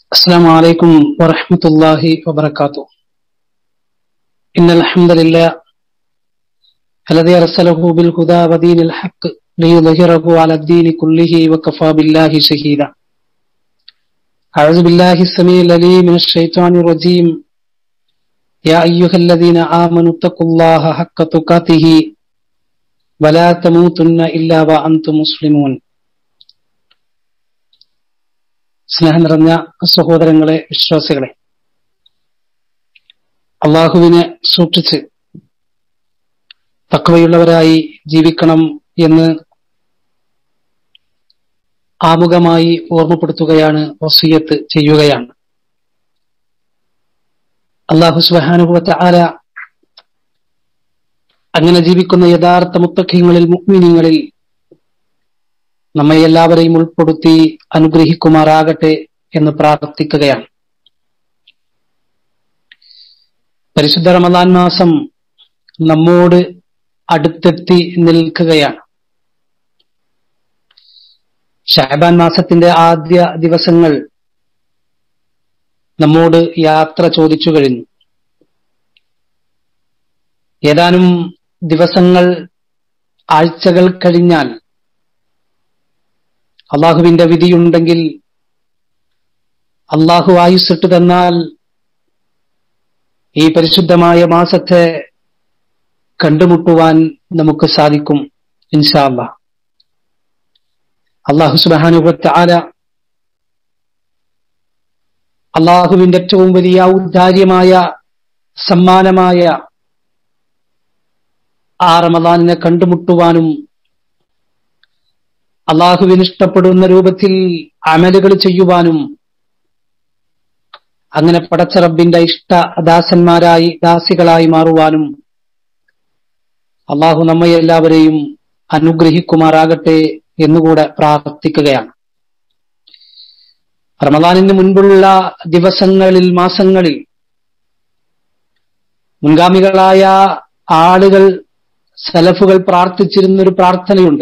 السلام عليكم ورحمة الله وبركاته إن الحمد لله الذي أرسله بالهدى ودين الحق ليظهره على الدين كله وكفى بالله شهيدا أعوذ بالله السميع العليم من الشيطان الرجيم يا أيها الذين آمنوا اتقوا الله حق تقاته ولا تموتن إلا وأنتم مسلمون സ്നേഹം നിറഞ്ഞ സഹോദരങ്ങളെ വിശ്വാസികളെ അള്ളാഹുവിനെ സൂക്ഷിച്ച് തക്കവയുള്ളവരായി ജീവിക്കണം എന്ന് ആമുഖമായി ഓർമ്മപ്പെടുത്തുകയാണ് വസീയത്ത് ചെയ്യുകയാണ് അള്ളാഹു സുബാനുഭവത്തെ ആല അങ്ങനെ ജീവിക്കുന്ന യഥാർത്ഥ മുത്തഖ്യങ്ങളിൽ മുഗ്മിനിങ്ങളിൽ നമ്മെ എല്ലാവരെയും ഉൾപ്പെടുത്തി അനുഗ്രഹിക്കുമാറാകട്ടെ എന്ന് പ്രാർത്ഥിക്കുകയാണ് പരിശുദ്ധ റമദാൻ മാസം നമ്മോട് അടുത്തെത്തി നിൽക്കുകയാണ് ഷഹബാൻ മാസത്തിന്റെ ആദ്യ ദിവസങ്ങൾ നമ്മോട് യാത്ര ചോദിച്ചു കഴിഞ്ഞു ഏതാനും ദിവസങ്ങൾ ആഴ്ചകൾ കഴിഞ്ഞാൽ അള്ളാഹുവിന്റെ വിധിയുണ്ടെങ്കിൽ അള്ളാഹു ആയുസ്സിട്ട് തന്നാൽ ഈ പരിശുദ്ധമായ മാസത്തെ കണ്ടുമുട്ടുവാൻ നമുക്ക് സാധിക്കും ഇൻഷാ അല്ലാ അള്ളാഹു സുബാനുഭവത്തെ ആല അള്ളാഹുവിന്റെ ഏറ്റവും വലിയ ഔദാര്യമായ സമ്മാനമായ ആ റമദാനിനെ കണ്ടുമുട്ടുവാനും അള്ളാഹുവിന് ഇഷ്ടപ്പെടുന്ന രൂപത്തിൽ അമലുകൾ ചെയ്യുവാനും അങ്ങനെ പടച്ച റബ്ബിന്റെ ഇഷ്ട ദാസന്മാരായി ദാസികളായി മാറുവാനും അള്ളാഹു നമ്മെ എല്ലാവരെയും അനുഗ്രഹിക്കുമാറാകട്ടെ എന്നുകൂടെ പ്രാർത്ഥിക്കുകയാണ് റമദാനിന് മുൻപുള്ള ദിവസങ്ങളിൽ മാസങ്ങളിൽ മുൻഗാമികളായ ആളുകൾ സലഫുകൾ പ്രാർത്ഥിച്ചിരുന്നൊരു പ്രാർത്ഥനയുണ്ട്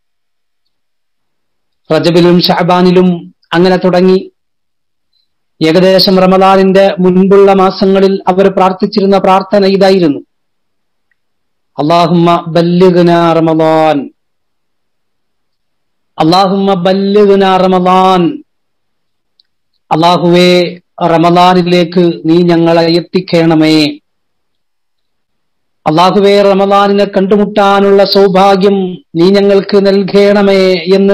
റജബിലും ഷഹബാനിലും അങ്ങനെ തുടങ്ങി ഏകദേശം റമദാനിന്റെ മുൻപുള്ള മാസങ്ങളിൽ അവർ പ്രാർത്ഥിച്ചിരുന്ന പ്രാർത്ഥന ഇതായിരുന്നു അള്ളാഹുമ്മ ബല്ലുഗന റമദാൻ അള്ളാഹുമ്മ ബല്ലുഗന റമദാൻ അള്ളാഹുവേ റമദാനിലേക്ക് നീ ഞങ്ങളെ എത്തിക്കണമേ അള്ളാഹുവേ റമദാനിനെ കണ്ടുമുട്ടാനുള്ള സൗഭാഗ്യം നീ ഞങ്ങൾക്ക് നൽകണമേ എന്ന്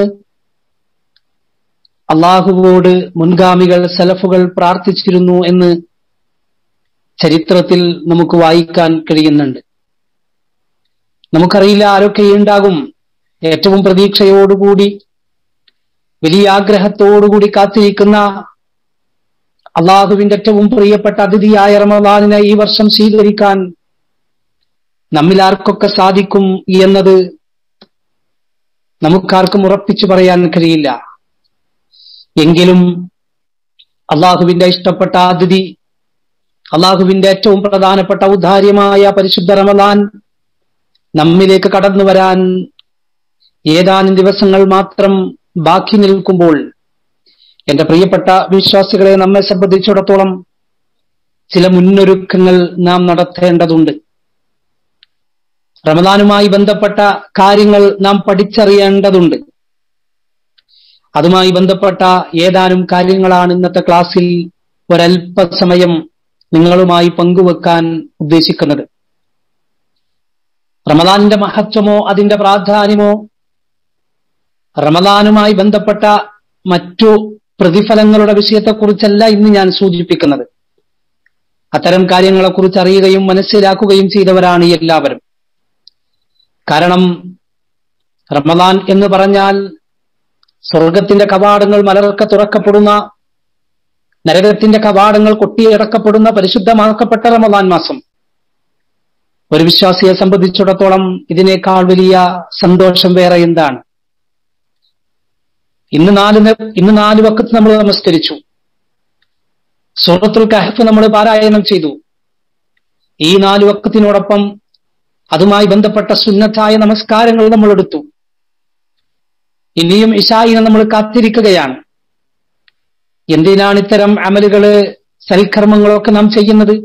അള്ളാഹുവോട് മുൻഗാമികൾ സലഫുകൾ പ്രാർത്ഥിച്ചിരുന്നു എന്ന് ചരിത്രത്തിൽ നമുക്ക് വായിക്കാൻ കഴിയുന്നുണ്ട് നമുക്കറിയില്ല ആരൊക്കെ ഉണ്ടാകും ഏറ്റവും പ്രതീക്ഷയോടുകൂടി വലിയ ആഗ്രഹത്തോടുകൂടി കാത്തിരിക്കുന്ന അള്ളാഹുവിന്റെ ഏറ്റവും പ്രിയപ്പെട്ട അതിഥിയായ റമദാനിനെ ഈ വർഷം സ്വീകരിക്കാൻ നമ്മിൽ ആർക്കൊക്കെ സാധിക്കും എന്നത് നമുക്കാർക്കും ഉറപ്പിച്ചു പറയാൻ കഴിയില്ല എങ്കിലും അള്ളാഹുവിന്റെ ഇഷ്ടപ്പെട്ട അതിഥി അള്ളാഹുവിന്റെ ഏറ്റവും പ്രധാനപ്പെട്ട ഔദാര്യമായ പരിശുദ്ധ റമദാൻ നമ്മിലേക്ക് കടന്നു വരാൻ ഏതാനും ദിവസങ്ങൾ മാത്രം ബാക്കി നിൽക്കുമ്പോൾ എന്റെ പ്രിയപ്പെട്ട വിശ്വാസികളെ നമ്മെ സംബന്ധിച്ചിടത്തോളം ചില മുന്നൊരുക്കങ്ങൾ നാം നടത്തേണ്ടതുണ്ട് റമദാനുമായി ബന്ധപ്പെട്ട കാര്യങ്ങൾ നാം പഠിച്ചറിയേണ്ടതുണ്ട് അതുമായി ബന്ധപ്പെട്ട ഏതാനും കാര്യങ്ങളാണ് ഇന്നത്തെ ക്ലാസ്സിൽ ഒരല്പസമയം നിങ്ങളുമായി പങ്കുവെക്കാൻ ഉദ്ദേശിക്കുന്നത് റമദാനിന്റെ മഹത്വമോ അതിന്റെ പ്രാധാന്യമോ റമദാനുമായി ബന്ധപ്പെട്ട മറ്റു പ്രതിഫലങ്ങളുടെ വിഷയത്തെക്കുറിച്ചല്ല ഇന്ന് ഞാൻ സൂചിപ്പിക്കുന്നത് അത്തരം കാര്യങ്ങളെക്കുറിച്ച് അറിയുകയും മനസ്സിലാക്കുകയും ചെയ്തവരാണ് എല്ലാവരും കാരണം റമദാൻ എന്ന് പറഞ്ഞാൽ സ്വർഗത്തിന്റെ കവാടങ്ങൾ മലർക്ക തുറക്കപ്പെടുന്ന നരകത്തിന്റെ കവാടങ്ങൾ കൊട്ടിയടക്കപ്പെടുന്ന പരിശുദ്ധമാക്കപ്പെട്ട റമദാൻ മാസം ഒരു വിശ്വാസിയെ സംബന്ധിച്ചിടത്തോളം ഇതിനേക്കാൾ വലിയ സന്തോഷം വേറെ എന്താണ് ഇന്ന് നാല് ഇന്ന് നാല് വക്കത്ത് നമ്മൾ നമസ്കരിച്ചു സൂറത്തുൽ കഹഫ് നമ്മൾ പാരായണം ചെയ്തു ഈ നാല് വക്കത്തിനോടൊപ്പം അതുമായി ബന്ധപ്പെട്ട സുന്നത്തായ നമസ്കാരങ്ങൾ നമ്മൾ എടുത്തു ഇനിയും ഇഷായിനെ നമ്മൾ കാത്തിരിക്കുകയാണ് എന്തിനാണ് ഇത്തരം അമലുകള് സൽക്കർമ്മങ്ങളൊക്കെ നാം ചെയ്യുന്നത്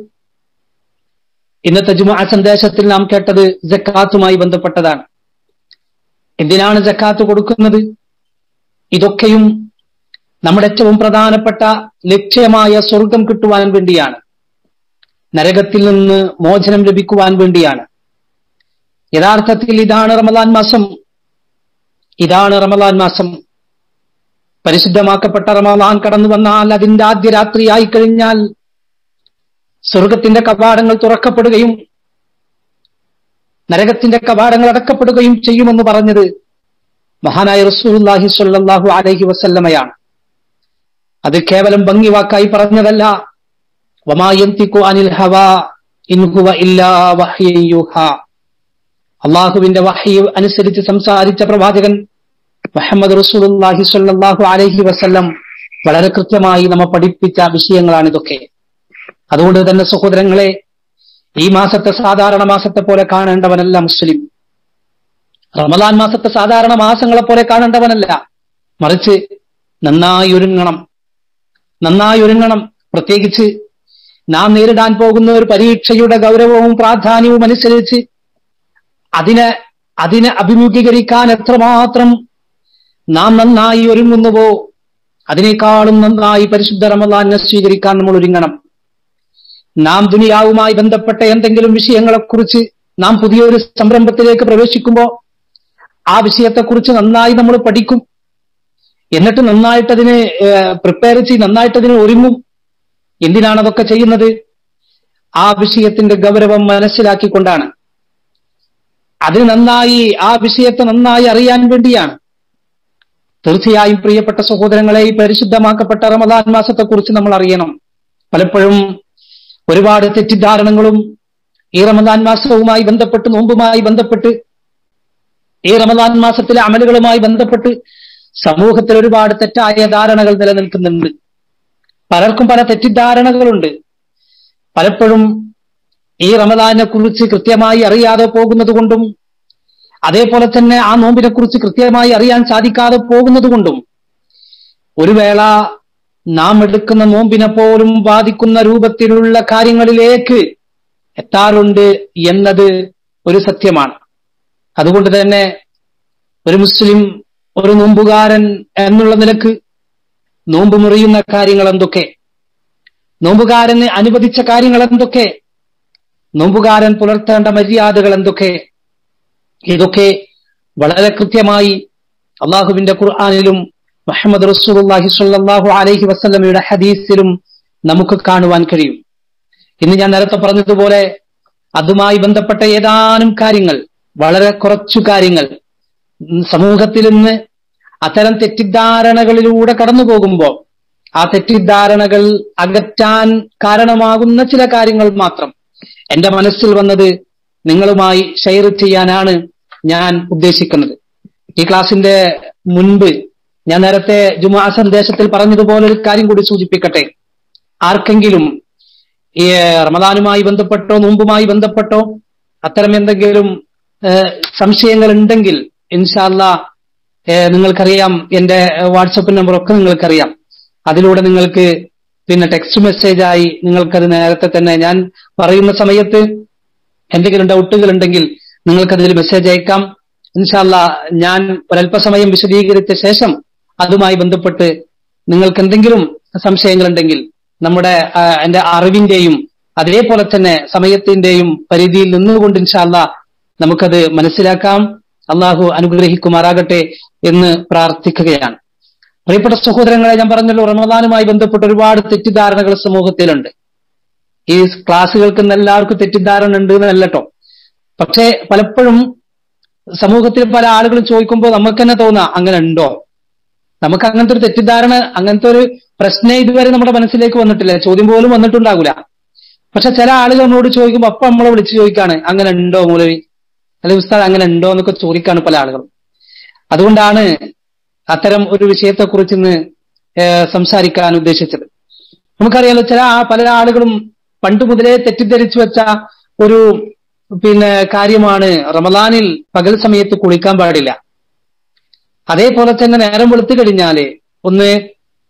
ഇന്നത്തെ ജുമാ സന്ദേശത്തിൽ നാം കേട്ടത് ജക്കാത്തുമായി ബന്ധപ്പെട്ടതാണ് എന്തിനാണ് ജക്കാത്ത് കൊടുക്കുന്നത് ഇതൊക്കെയും നമ്മുടെ ഏറ്റവും പ്രധാനപ്പെട്ട ലക്ഷ്യമായ സ്വർഗം കിട്ടുവാൻ വേണ്ടിയാണ് നരകത്തിൽ നിന്ന് മോചനം ലഭിക്കുവാൻ വേണ്ടിയാണ് യഥാർത്ഥത്തിൽ ഇതാണ് റമദാൻ മാസം ഇതാണ് റമദാൻ മാസം പരിശുദ്ധമാക്കപ്പെട്ട റമദാൻ കടന്നു വന്നാൽ അതിന്റെ ആദ്യ രാത്രിയായി കഴിഞ്ഞാൽ സ്വർഗത്തിന്റെ കവാടങ്ങൾ തുറക്കപ്പെടുകയും നരകത്തിന്റെ കവാടങ്ങൾ അടക്കപ്പെടുകയും ചെയ്യുമെന്ന് പറഞ്ഞത് മഹാനായ റസൂലുള്ളാഹി സ്വല്ലല്ലാഹു അലൈഹി വസല്ലമയാണ് അത് കേവലം ഭംഗി വാക്കായി പറഞ്ഞതല്ല വമായന്തിക്കു അനിൽ ഹവാ ഇൻഹുവ ഇല്ലാ വഹ്യുഹ അള്ളാഹുവിന്റെ വഹ്യ് അനുസരിച്ച് സംസാരിച്ച പ്രവാചകൻ മുഹമ്മദ് റസൂലുള്ളാഹി സ്വല്ലല്ലാഹു അലൈഹി വസല്ലം വളരെ കൃത്യമായി നമ്മെ പഠിപ്പിച്ച വിഷയങ്ങളാണ് ഇതൊക്കെ അതുകൊണ്ട് തന്നെ സഹോദരങ്ങളെ ഈ മാസത്തെ സാധാരണ മാസത്തെ പോലെ കാണേണ്ടവനല്ല മുസ്ലിം റമദാൻ മാസത്തെ സാധാരണ മാസങ്ങളെ പോലെ കാണേണ്ടവനല്ല മറിച്ച് നന്നായി ഒരുങ്ങണം നന്നായി ഒരുങ്ങണം പ്രത്യേകിച്ച് നാം നേരിടാൻ പോകുന്ന ഒരു പരീക്ഷയുടെ ഗൗരവവും പ്രാധാന്യവും അനുസരിച്ച് അതിനെ അതിനെ അഭിമുഖീകരിക്കാൻ എത്രമാത്രം നാം നന്നായി ഒരുങ്ങുന്നുവോ അതിനേക്കാളും നന്നായി പരിശുദ്ധ റമദാനെ സ്വീകരിക്കാൻ നമ്മൾ ഒരുങ്ങണം നാം ദുനിയാവുമായി ബന്ധപ്പെട്ട എന്തെങ്കിലും വിഷയങ്ങളെക്കുറിച്ച് നാം പുതിയൊരു സംരംഭത്തിലേക്ക് പ്രവേശിക്കുമ്പോൾ ആ വിഷയത്തെക്കുറിച്ച് നന്നായി നമ്മൾ പഠിക്കും എന്നിട്ട് നന്നായിട്ട് അതിന് പ്രിപ്പയർ ചെയ്ത് നന്നായിട്ട് അതിന് ഒരുങ്ങും എന്തിനാണ് അതൊക്കെ ചെയ്യുന്നത് ആ വിഷയത്തിന്റെ ഗൗരവം മനസ്സിലാക്കിക്കൊണ്ടാണ് അത് നന്നായി ആ വിഷയത്തെ നന്നായി അറിയാൻ വേണ്ടിയാണ് തീർച്ചയായും പ്രിയപ്പെട്ട സഹോദരങ്ങളെ ഈ പരിശുദ്ധമാക്കപ്പെട്ട റമദാൻ മാസത്തെക്കുറിച്ച് നമ്മൾ അറിയണം പലപ്പോഴും ഒരുപാട് തെറ്റിദ്ധാരണകളും ഈ റമദാൻ മാസവുമായി ബന്ധപ്പെട്ട് നോമ്പുമായി ബന്ധപ്പെട്ട് ഈ റമദാൻ മാസത്തിലെ അമലുകളുമായി ബന്ധപ്പെട്ട് സമൂഹത്തിൽ ഒരുപാട് തെറ്റായ ധാരണകൾ നിലനിൽക്കുന്നുണ്ട് പലർക്കും പല തെറ്റിദ്ധാരണകളുണ്ട് പലപ്പോഴും ഈ റമദാനെ കുറിച്ച് കൃത്യമായി അറിയാതെ പോകുന്നത് കൊണ്ടും അതേപോലെ തന്നെ ആ നോമ്പിനെ കുറിച്ച് കൃത്യമായി അറിയാൻ സാധിക്കാതെ പോകുന്നത് കൊണ്ടും ഒരു വേള നാം എടുക്കുന്ന നോമ്പിനെ പോലും ബാധിക്കുന്ന രൂപത്തിലുള്ള കാര്യങ്ങളിലേക്ക് എത്താറുണ്ട് എന്നത് ഒരു സത്യമാണ് അതുകൊണ്ട് തന്നെ ഒരു മുസ്ലിം ഒരു നോമ്പുകാരൻ എന്നുള്ള നിലക്ക് നോമ്പ് മുറിയുന്ന കാര്യങ്ങൾ എന്തൊക്കെ നോമ്പുകാരന് അനുവദിച്ച കാര്യങ്ങൾ എന്തൊക്കെ നോമ്പുകാരൻ പുലർത്തേണ്ട മര്യാദകൾ എന്തൊക്കെ ഇതൊക്കെ വളരെ കൃത്യമായി അള്ളാഹുവിന്റെ ഖുർആാനിലും മുഹമ്മദ് റസൂലുള്ളാഹി സ്വല്ലല്ലാഹു അലൈഹി വസല്ലമയുടെ ഹദീസിലും നമുക്ക് കാണുവാൻ കഴിയും ഇന്ന് ഞാൻ നേരത്തെ പറഞ്ഞതുപോലെ അതുമായി ബന്ധപ്പെട്ട ഏതാനും കാര്യങ്ങൾ വളരെ കുറച്ചു കാര്യങ്ങൾ സമൂഹത്തിൽ ഇന്ന് അത്തരം തെറ്റിദ്ധാരണകളിലൂടെ കടന്നു പോകുമ്പോൾ ആ തെറ്റിദ്ധാരണകൾ അകറ്റാൻ കാരണമാകുന്ന ചില കാര്യങ്ങൾ മാത്രം എന്റെ മനസ്സിൽ വന്നത് നിങ്ങളുമായി ഷെയർ ചെയ്യാനാണ് ഞാൻ ഉദ്ദേശിക്കുന്നത് ഈ ക്ലാസിന്റെ മുൻപ് ഞാൻ നേരത്തെ ജുമാ സന്ദേശത്തിൽ പറഞ്ഞതുപോലെ ഒരു കാര്യം കൂടി സൂചിപ്പിക്കട്ടെ ആർക്കെങ്കിലും ഈ റമദാനുമായി ബന്ധപ്പെട്ടോ നോമ്പുമായി ബന്ധപ്പെട്ടോ അത്തരം എന്തെങ്കിലും സംശയങ്ങൾ ഉണ്ടെങ്കിൽ ഇൻഷാല്ല നിങ്ങൾക്കറിയാം എന്റെ വാട്സപ്പ് നമ്പറൊക്കെ നിങ്ങൾക്കറിയാം അതിലൂടെ നിങ്ങൾക്ക് പിന്നെ ടെക്സ്റ്റ് മെസ്സേജായി നിങ്ങൾക്കത് നേരത്തെ തന്നെ ഞാൻ പറയുന്ന സമയത്ത് എന്തെങ്കിലും ഡൗട്ടുകൾ ഉണ്ടെങ്കിൽ നിങ്ങൾക്കതിൽ മെസ്സേജ് അയക്കാം ഇൻഷാല്ല ഞാൻ ഒരല്പസമയം വിശദീകരിച്ച ശേഷം അതുമായി ബന്ധപ്പെട്ട് നിങ്ങൾക്ക് എന്തെങ്കിലും സംശയങ്ങളുണ്ടെങ്കിൽ നമ്മുടെ എന്റെ അറിവിന്റെയും അതേപോലെ തന്നെ സമയത്തിന്റെയും പരിധിയിൽ നിന്നുകൊണ്ട് ഇൻഷാല്ല നമുക്കത് മനസ്സിലാക്കാം അള്ളാഹു അനുഗ്രഹിക്കുമാറാകട്ടെ എന്ന് പ്രാർത്ഥിക്കുകയാണ് പ്രിയപ്പെട്ട സഹോദരങ്ങളെ ഞാൻ പറഞ്ഞല്ലോ റമദാനുമായി ബന്ധപ്പെട്ട് ഒരുപാട് തെറ്റിദ്ധാരണകൾ സമൂഹത്തിലുണ്ട് ഈ ക്ലാസ്സുകൾക്ക് എല്ലാവർക്കും തെറ്റിദ്ധാരണ ഉണ്ട് എന്നല്ലട്ടോ പക്ഷേ പലപ്പോഴും സമൂഹത്തിൽ പല ആളുകളും ചോദിക്കുമ്പോൾ നമുക്ക് തന്നെ തോന്നാ അങ്ങനെ ഉണ്ടോ നമുക്ക് അങ്ങനത്തെ ഒരു തെറ്റിദ്ധാരണ അങ്ങനത്തെ ഒരു പ്രശ്നം ഇതുവരെ നമ്മുടെ മനസ്സിലേക്ക് വന്നിട്ടില്ല ചോദ്യം പോലും വന്നിട്ടുണ്ടാകൂല പക്ഷെ ചില ആളുകൾ നമ്മളോട് ചോദിക്കുമ്പോൾ അപ്പൊ നമ്മളെ വിളിച്ച് ചോദിക്കാണ് അങ്ങനെ ഉണ്ടോ മൂലവി അല്ലെങ്കിൽ ഉസ്താദ് അങ്ങനെ ഉണ്ടോ എന്നൊക്കെ ചോദിക്കാണ് പല ആളുകളും അതുകൊണ്ടാണ് അത്തരം ഒരു വിഷയത്തെക്കുറിച്ച് ഇന്ന് സംസാരിക്കാൻ ഉദ്ദേശിച്ചത് നമുക്കറിയാലോ ചില പല ആളുകളും പണ്ട് മുതലേ തെറ്റിദ്ധരിച്ചു വെച്ച ഒരു പിന്നെ കാര്യമാണ് റമദാനിൽ പകൽ സമയത്ത് കുളിക്കാൻ പാടില്ല അതേപോലെ തന്നെ നേരം വെളുത്തു കഴിഞ്ഞാല് ഒന്ന്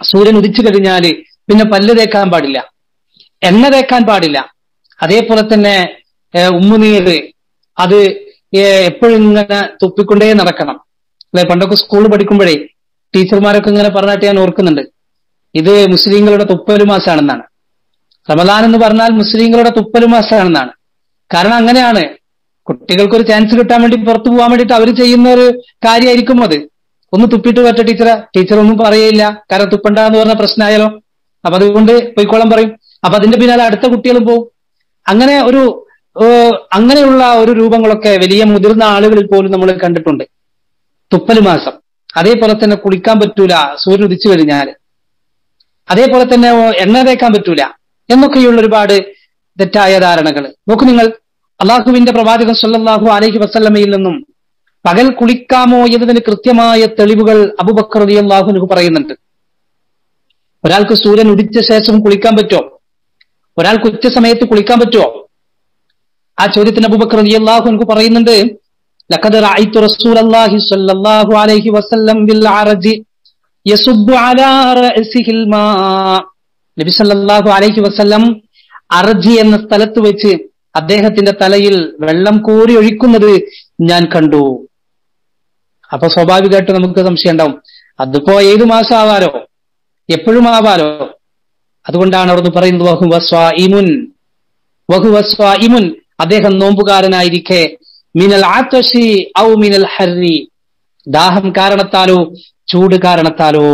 സൂര്യൻ ഉദിച്ചു കഴിഞ്ഞാല് പിന്നെ പല്ല് തേക്കാൻ പാടില്ല എണ്ണ തേക്കാൻ പാടില്ല അതേപോലെ തന്നെ ഏഹ്, ഉമ്മുനീര് അത് ഏഹ്, എപ്പോഴും ഇങ്ങനെ തുപ്പിക്കൊണ്ടേ നടക്കണം അല്ലെ പണ്ടൊക്കെ സ്കൂളിൽ പഠിക്കുമ്പോഴേ ടീച്ചർമാരൊക്കെ ഇങ്ങനെ പറഞ്ഞിട്ട് ഞാൻ ഓർക്കുന്നുണ്ട് ഇത് മുസ്ലിങ്ങളുടെ തുപ്പലു മാസമാണെന്നാണ് റമദാൻ എന്ന് പറഞ്ഞാൽ മുസ്ലിങ്ങളുടെ തുപ്പലു മാസമാണെന്നാണ് കാരണം അങ്ങനെയാണ് കുട്ടികൾക്ക് ഒരു ചാൻസ് കിട്ടാൻ വേണ്ടി പുറത്തു പോകാൻ വേണ്ടിയിട്ട് അവർ ചെയ്യുന്ന ഒരു കാര്യമായിരിക്കും അത് ഒന്ന് തുപ്പിട്ട് പറ്റ ടീച്ചറെ ടീച്ചർ ഒന്നും പറയില്ല കാരണം തുപ്പണ്ട എന്ന് പറഞ്ഞ പ്രശ്നമായാലോ അപ്പൊ അതുകൊണ്ട് പൊയ്ക്കോളം പറയും അപ്പൊ അതിന്റെ പിന്നാലെ അടുത്ത കുട്ടികളും പോകും അങ്ങനെ ഒരു ഏഹ്, അങ്ങനെയുള്ള ഒരു രൂപങ്ങളൊക്കെ വലിയ മുതിർന്ന ആളുകളിൽ പോലും നമ്മൾ കണ്ടിട്ടുണ്ട് തുപ്പല് മാസം അതേപോലെ തന്നെ കുളിക്കാൻ പറ്റൂല സൂര്യൻ ഉദിച്ചു കഴിഞ്ഞാൽ അതേപോലെ തന്നെ ഓ, എണ്ണ തേക്കാൻ പറ്റൂല എന്നൊക്കെയുള്ള ഒരുപാട് തെറ്റായ ധാരണകൾ നോക്കൂ നിങ്ങൾ അള്ളാഹുവിന്റെ പ്രവാചകൻ സല്ലല്ലാഹു അലൈഹി വസല്ലമയിൽ നിന്നും പകൽ കുളിക്കാമോ എന്നതിന് കൃത്യമായ തെളിവുകൾ അബുബക്കർ അലി അള്ളാഹുനു പറയുന്നുണ്ട് ഒരാൾക്ക് സൂര്യൻ ഉദിച്ച ശേഷം കുളിക്കാൻ പറ്റുമോ ഒരാൾക്ക് ഉച്ച സമയത്ത് കുളിക്കാൻ പറ്റുമോ ആ ചോദ്യത്തിന് അബൂബക്കർ റളിയല്ലാഹു അൻഹു പറയുന്നുണ്ട് ലഖദ് റഅയ്തു റസൂലല്ലാഹി സ്വല്ലല്ലാഹു അലൈഹി വസല്ലം ബിൽ അറജി യസുബ്ബു അലാ റഅസിഹിൽ മാ നബി സല്ലല്ലാഹു അലൈഹി വസല്ലം അർജി എന്ന സ്ഥലത്ത് വെച്ച് അദ്ദേഹത്തിന്റെ തലയിൽ വെള്ളം കോരി ഒഴിക്കുന്നത് ഞാൻ കണ്ടു അപ്പൊ സ്വാഭാവികമായിട്ട് നമുക്ക് സംശയം ഉണ്ടാവും അതിപ്പോ ഏത് മാസം ആവാലോ എപ്പോഴും ആവാലോ അതുകൊണ്ടാണ് അവിടുന്ന് പറയുന്നത് വഹുവ സ്വാഇമുൻ വഹുവ സ്വാഇമുൻ അദ്ദേഹം നോമ്പുകാരനായിരിക്കെ മിനൽ ആത്തഷി ഔ മിനൽ ഹർരി ദാഹം കാരണത്താലോ ചൂട് കാരണത്താലോ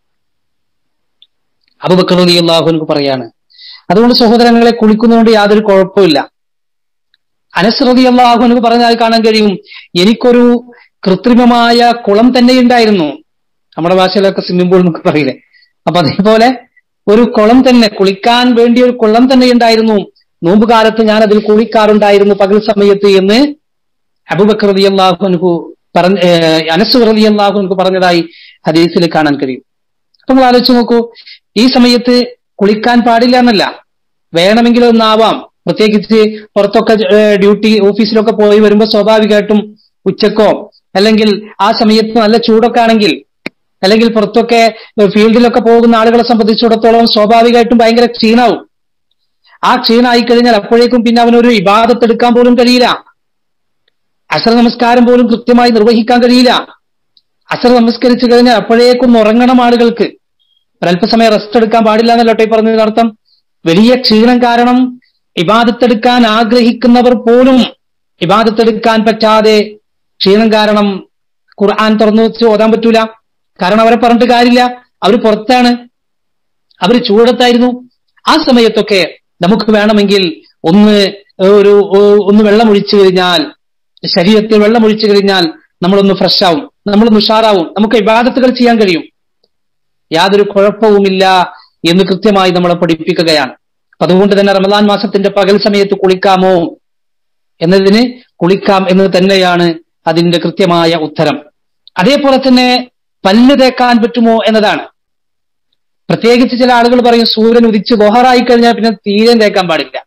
അബുബക്കർ അള്ളാഹുനക്ക് പറയാണ് അതുകൊണ്ട് സഹോദരങ്ങളെ കുളിക്കുന്നതുകൊണ്ട് യാതൊരു കുഴപ്പമില്ല അനസ്രതി അള്ളാഹുനക്ക് പറഞ്ഞാൽ കാണാൻ കഴിയും എനിക്കൊരു കൃത്രിമമായ കുളം തന്നെ ഉണ്ടായിരുന്നു നമ്മുടെ ഭാഷയിലൊക്കെ സ്വിമ്മിംഗ് പൂൾ എന്നൊക്കെ പറയില്ലേ അപ്പൊ അതേപോലെ ഒരു കുളം തന്നെ കുളിക്കാൻ വേണ്ടി ഒരു കുളം തന്നെ ഉണ്ടായിരുന്നു നോമ്പുകാലത്ത് ഞാൻ അതിൽ കുളിക്കാറുണ്ടായിരുന്നു പകൽ സമയത്ത് എന്ന് അബുബക്കർ റതി അള്ളാഹുനു പറഞ്ഞ അനസ് റതി അള്ളാഹുനു പറഞ്ഞതായി ഹദീസിൽ കാണാൻ കഴിയും അപ്പൊ നിങ്ങൾ ആലോചിച്ച് നോക്കൂ ഈ സമയത്ത് കുളിക്കാൻ പാടില്ല എന്നല്ല വേണമെങ്കിൽ ഒന്നാവാം പ്രത്യേകിച്ച് പുറത്തൊക്കെ ഏഹ്, ഡ്യൂട്ടി ഓഫീസിലൊക്കെ പോയി വരുമ്പോൾ സ്വാഭാവികമായിട്ടും ഉച്ചക്കോ അല്ലെങ്കിൽ ആ സമയത്ത് നല്ല ചൂടൊക്കെ ആണെങ്കിൽ അല്ലെങ്കിൽ പുറത്തൊക്കെ ഏഹ്, ഫീൽഡിലൊക്കെ പോകുന്ന ആളുകളെ സംബന്ധിച്ചിടത്തോളം സ്വാഭാവികമായിട്ടും ഭയങ്കര ക്ഷീണാവും ആ ക്ഷീണമായി കഴിഞ്ഞാൽ അപ്പോഴേക്കും പിന്നെ അവനൊരു ഇബാദത്ത് എടുക്കാൻ പോലും കഴിയില്ല അസർ നമസ്കാരം പോലും കൃത്യമായി നിർവഹിക്കാൻ കഴിയില്ല അസർ നമസ്കരിച്ചു കഴിഞ്ഞാൽ അപ്പോഴേക്കും ഉറങ്ങണം ആളുകൾക്ക് ഒരല്പസമയം റെസ്റ്റ് എടുക്കാൻ പാടില്ല എന്നല്ലോട്ടെ ഈ പറഞ്ഞതിന് അർത്ഥം വലിയ ക്ഷീണം കാരണം ഇബാദത്തെടുക്കാൻ ആഗ്രഹിക്കുന്നവർ പോലും ഇബാദത്തെടുക്കാൻ പറ്റാതെ ക്ഷീണം കാരണം ഖുർആൻ തുറന്നു വെച്ച് ഓതാൻ പറ്റൂല കാരണം അവരെ പറഞ്ഞിട്ട് കാര്യമില്ല അവർ പുറത്താണ് അവർ ചൂടത്തായിരുന്നു ആ സമയത്തൊക്കെ നമുക്ക് വേണമെങ്കിൽ ഒന്ന് ഒരു ഒന്ന് വെള്ളം ഒഴിച്ചു കഴിഞ്ഞാൽ ശരീരത്തിൽ വെള്ളം ഒഴിച്ചു കഴിഞ്ഞാൽ നമ്മളൊന്ന് ഫ്രഷ് ആവും നമ്മളൊന്ന് ഉഷാറാവും നമുക്ക് ഇബാദത്തുകൾ ചെയ്യാൻ കഴിയും യാതൊരു കുഴപ്പവുമില്ല എന്ന് കൃത്യമായി നമ്മളെ പഠിപ്പിക്കുകയാണ് അപ്പൊ അതുകൊണ്ട് തന്നെ റമദാൻ മാസത്തിന്റെ പകൽ സമയത്ത് കുളിക്കാമോ എന്നതിന് കുളിക്കാം എന്ന് തന്നെയാണ് അതിന്റെ കൃത്യമായ ഉത്തരം അതേപോലെ തന്നെ പല്ല് തേക്കാൻ പറ്റുമോ എന്നതാണ് പ്രത്യേകിച്ച് ചില ആളുകൾ പറയും സൂര്യൻ ഉദിച്ച് ബൊഹറായി കഴിഞ്ഞാൽ പിന്നെ തീരം തേക്കാൻ പാടില്ല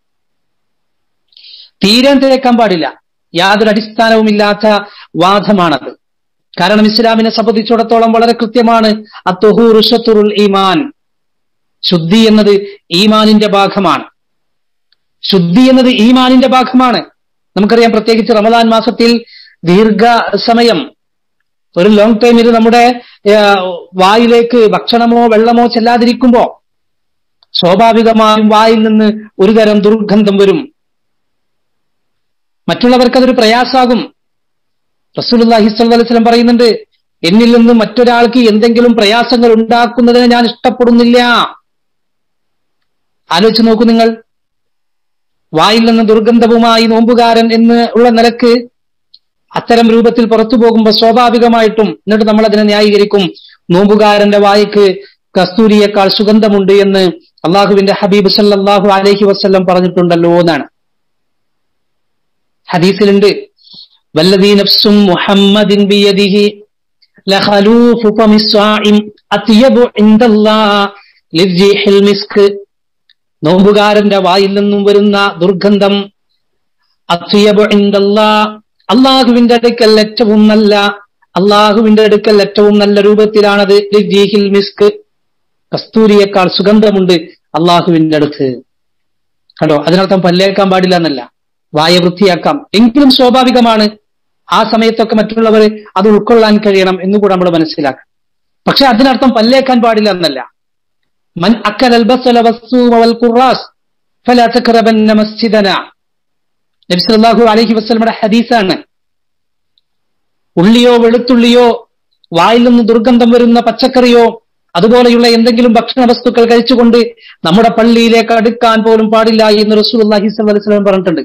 തീരം തേക്കാൻ പാടില്ല യാതൊരു അടിസ്ഥാനവുമില്ലാത്ത വാദമാണത് കാരണം ഇസ്ലാമിനെ സംബന്ധിച്ചിടത്തോളം വളരെ കൃത്യമാണ് അത്തുഹുറുഷത്തുറുൽ ഈമാൻ ശുദ്ധി എന്നത് ഈമാനിന്റെ ഭാഗമാണ് ശുദ്ധി എന്നത് ഈമാനിന്റെ ഭാഗമാണ് നമുക്കറിയാം പ്രത്യേകിച്ച് റമദാൻ മാസത്തിൽ ദീർഘ സമയം ഒരു ലോങ് ടൈം ഇത് നമ്മുടെ ഏഹ്, വായിലേക്ക് ഭക്ഷണമോ വെള്ളമോ ചെല്ലാതിരിക്കുമ്പോ സ്വാഭാവികമായും വായിൽ നിന്ന് ഒരു തരം ദുർഗന്ധം വരും മറ്റുള്ളവർക്ക് അതൊരു പ്രയാസാകും റസൂലുള്ളാഹി സ്വല്ലല്ലാഹു അലൈഹി വസല്ലം പറയുന്നുണ്ട് എന്നിൽ നിന്ന് മറ്റൊരാൾക്ക് എന്തെങ്കിലും പ്രയാസങ്ങൾ ഉണ്ടാക്കുന്നതിനെ ഞാൻ ഇഷ്ടപ്പെടുന്നില്ല ആലോചിച്ച് നോക്കൂ നിങ്ങൾ വായിൽ നിന്ന് ദുർഗന്ധവുമായി നോമ്പുകാരൻ എന്ന് ഉള്ള നിലക്ക് അത്തരം രൂപത്തിൽ പുറത്തു പോകുമ്പോൾ സ്വാഭാവികമായിട്ടും എന്നിട്ട് നമ്മൾ അതിനെ ന്യായീകരിക്കും നോമ്പുകാരന്റെ വായിക്ക് കസ്തൂരിയേക്കാൾ സുഗന്ധമുണ്ട് എന്ന് അള്ളാഹുവിന്റെ ഹബീബ് സല്ലല്ലാഹു അലൈഹി വസല്ലം പറഞ്ഞിട്ടുണ്ടല്ലോ എന്നാണ് ഹദീസിലുണ്ട് വല്ലദീ നഫ്സും മുഹമ്മദിൻ ബിയദിഹി ലഖലൂഫു ഫമിസ്സാഇം അത്യബു ഇൻദല്ലാഹ് ലിർജിഹിൽ മിസ്ക് നോമ്പുകാരന്റെ വായിൽ നിന്നും വരുന്ന ദുർഗന്ധം അത്യബു ഇൻദല്ലാഹ് അള്ളാഹുവിന്റെ അടുക്കൽ ഏറ്റവും നല്ല അള്ളാഹുവിന്റെ അടുക്കൽ ഏറ്റവും നല്ല രൂപത്തിലാണത് ലിർജിഹിൽ മിസ്ക് കസ്തൂരിയേക്കാൾ സുഗന്ധമുണ്ട് അള്ളാഹുവിന്റെ അടുത്ത് കണ്ടോ അതിനർത്ഥം പല്ലേക്കാൻ പാടില്ല എന്നല്ല വായ വൃത്തിയാക്കാം എങ്കിലും സ്വാഭാവികമാണ് ആ സമയത്തൊക്കെ മറ്റുള്ളവർ അത് ഉൾക്കൊള്ളാൻ കഴിയണം എന്നുകൂടെ നമ്മൾ മനസ്സിലാക്കാം പക്ഷെ അതിനർത്ഥം പല്ലേക്കാൻ പാടില്ല എന്നല്ല മൻ അക്കൽ അൽബസ്വല വസ്സൂമ വൽ ഖുറാസ് ഫലാ തഖറബന്ന മസ്ജിദന നബി സല്ലല്ലാഹു അലൈഹി വസല്ലമയുടെ ഹദീസാണ് ഉള്ളിയോ വെളുത്തുള്ളിയോ വായിൽ നിന്ന് ദുർഗന്ധം വരുന്ന പച്ചക്കറിയോ അതുപോലെയുള്ള എന്തെങ്കിലും ഭക്ഷണ വസ്തുക്കൾ കഴിച്ചുകൊണ്ട് നമ്മുടെ പള്ളിയിലേക്ക് അടുക്കാൻ പോലും പാടില്ല എന്ന് റസൂൽ അള്ളാഹി സ്വലം പറഞ്ഞിട്ടുണ്ട്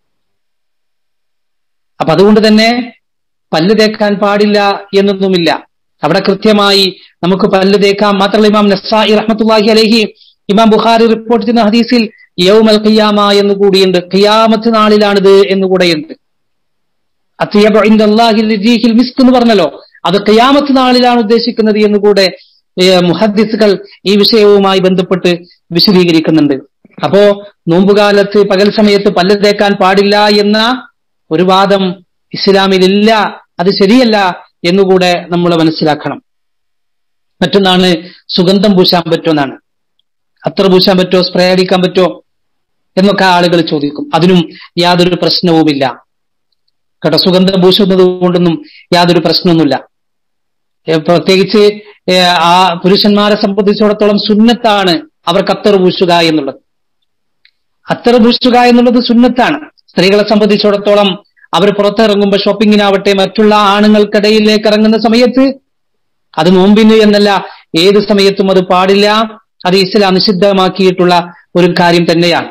അപ്പൊ അതുകൊണ്ട് തന്നെ പല്ല് തേക്കാൻ പാടില്ല എന്നൊന്നുമില്ല അവിടെ കൃത്യമായി നമുക്ക് പല്ല് തേക്കാം മാത്രമല്ല ഇമാം നസായി റഹ്മത്തുല്ലാഹി അലഹി ഇമാം ബുഖാരി റിപ്പോർട്ട് ചെയ്യുന്ന ഹദീസിൽ യൗമൽ ഖിയാമ എന്ന് കൂടിയുണ്ട് ഖിയാമത്ത് നാളിലാണിത് എന്ന് കൂടെയുണ്ട് അത്തിയബ് ഇൻദല്ലാഹിൽ റീഹിൽ മിസ്ക് എന്ന് പറഞ്ഞല്ലോ അത് ഖിയാമത്ത് നാളിലാണ് ഉദ്ദേശിക്കുന്നത് എന്ന് കൂടെ മുഹദ്ദിസുകൾ ഈ വിഷയവുമായി ബന്ധപ്പെട്ട് വിശദീകരിക്കുന്നുണ്ട് അപ്പോ നോമ്പുകാലത്ത് പകൽ സമയത്ത് പല്ല് തേക്കാൻ പാടില്ല എന്ന ഒരു വാദം ഇസ്ലാമിലില്ല അത് ശരിയല്ല എന്നുകൂടെ നമ്മൾ മനസ്സിലാക്കണം മറ്റൊന്നാണ് സുഗന്ധം പൂശാൻ പറ്റുമെന്നാണ് അത്ര പൂശാൻ പറ്റുമോ സ്പ്രേ അടിക്കാൻ പറ്റുമോ എന്നൊക്കെ ആളുകൾ ചോദിക്കും അതിനും യാതൊരു പ്രശ്നവുമില്ല കേട്ടോ സുഗന്ധം പൂശുന്നത് കൊണ്ടൊന്നും യാതൊരു പ്രശ്നമൊന്നുമില്ല പ്രത്യേകിച്ച് ആ പുരുഷന്മാരെ സംബന്ധിച്ചിടത്തോളം സുന്നത്താണ് അവർക്ക് അത്തർ പൂശുക എന്നുള്ളത് അത്തർ പൂശുക എന്നുള്ളത് സുന്നത്താണ് സ്ത്രീകളെ സംബന്ധിച്ചിടത്തോളം അവർ പുറത്തിറങ്ങുമ്പോൾ ഷോപ്പിങ്ങിനാവട്ടെ മറ്റുള്ള ആണുങ്ങൾക്കിടയിലേക്ക് ഇറങ്ങുന്ന സമയത്ത് അത് നോമ്പിന് എന്നല്ല ഏത് സമയത്തും അത് പാടില്ല അത് ഇസ്ലാം നിഷിദ്ധമാക്കിയിട്ടുള്ള ഒരു കാര്യം തന്നെയാണ്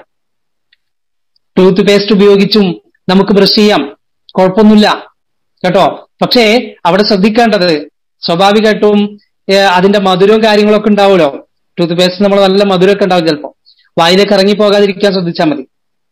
ടൂത്ത് പേസ്റ്റ് ഉപയോഗിച്ചും നമുക്ക് ബ്രഷ് ചെയ്യാം കുഴപ്പമൊന്നുമില്ല കേട്ടോ പക്ഷേ അവിടെ ശ്രദ്ധിക്കേണ്ടത് സ്വാഭാവികമായിട്ടും അതിന്റെ മധുരവും കാര്യങ്ങളൊക്കെ ഉണ്ടാവുമല്ലോ ടൂത്ത് പേസ്റ്റ് നമ്മൾ നല്ല മധുരമൊക്കെ ഉണ്ടാവും ചിലപ്പോൾ വായിലേക്ക് ഇറങ്ങി പോകാതിരിക്കാൻ ശ്രദ്ധിച്ചാൽ മതി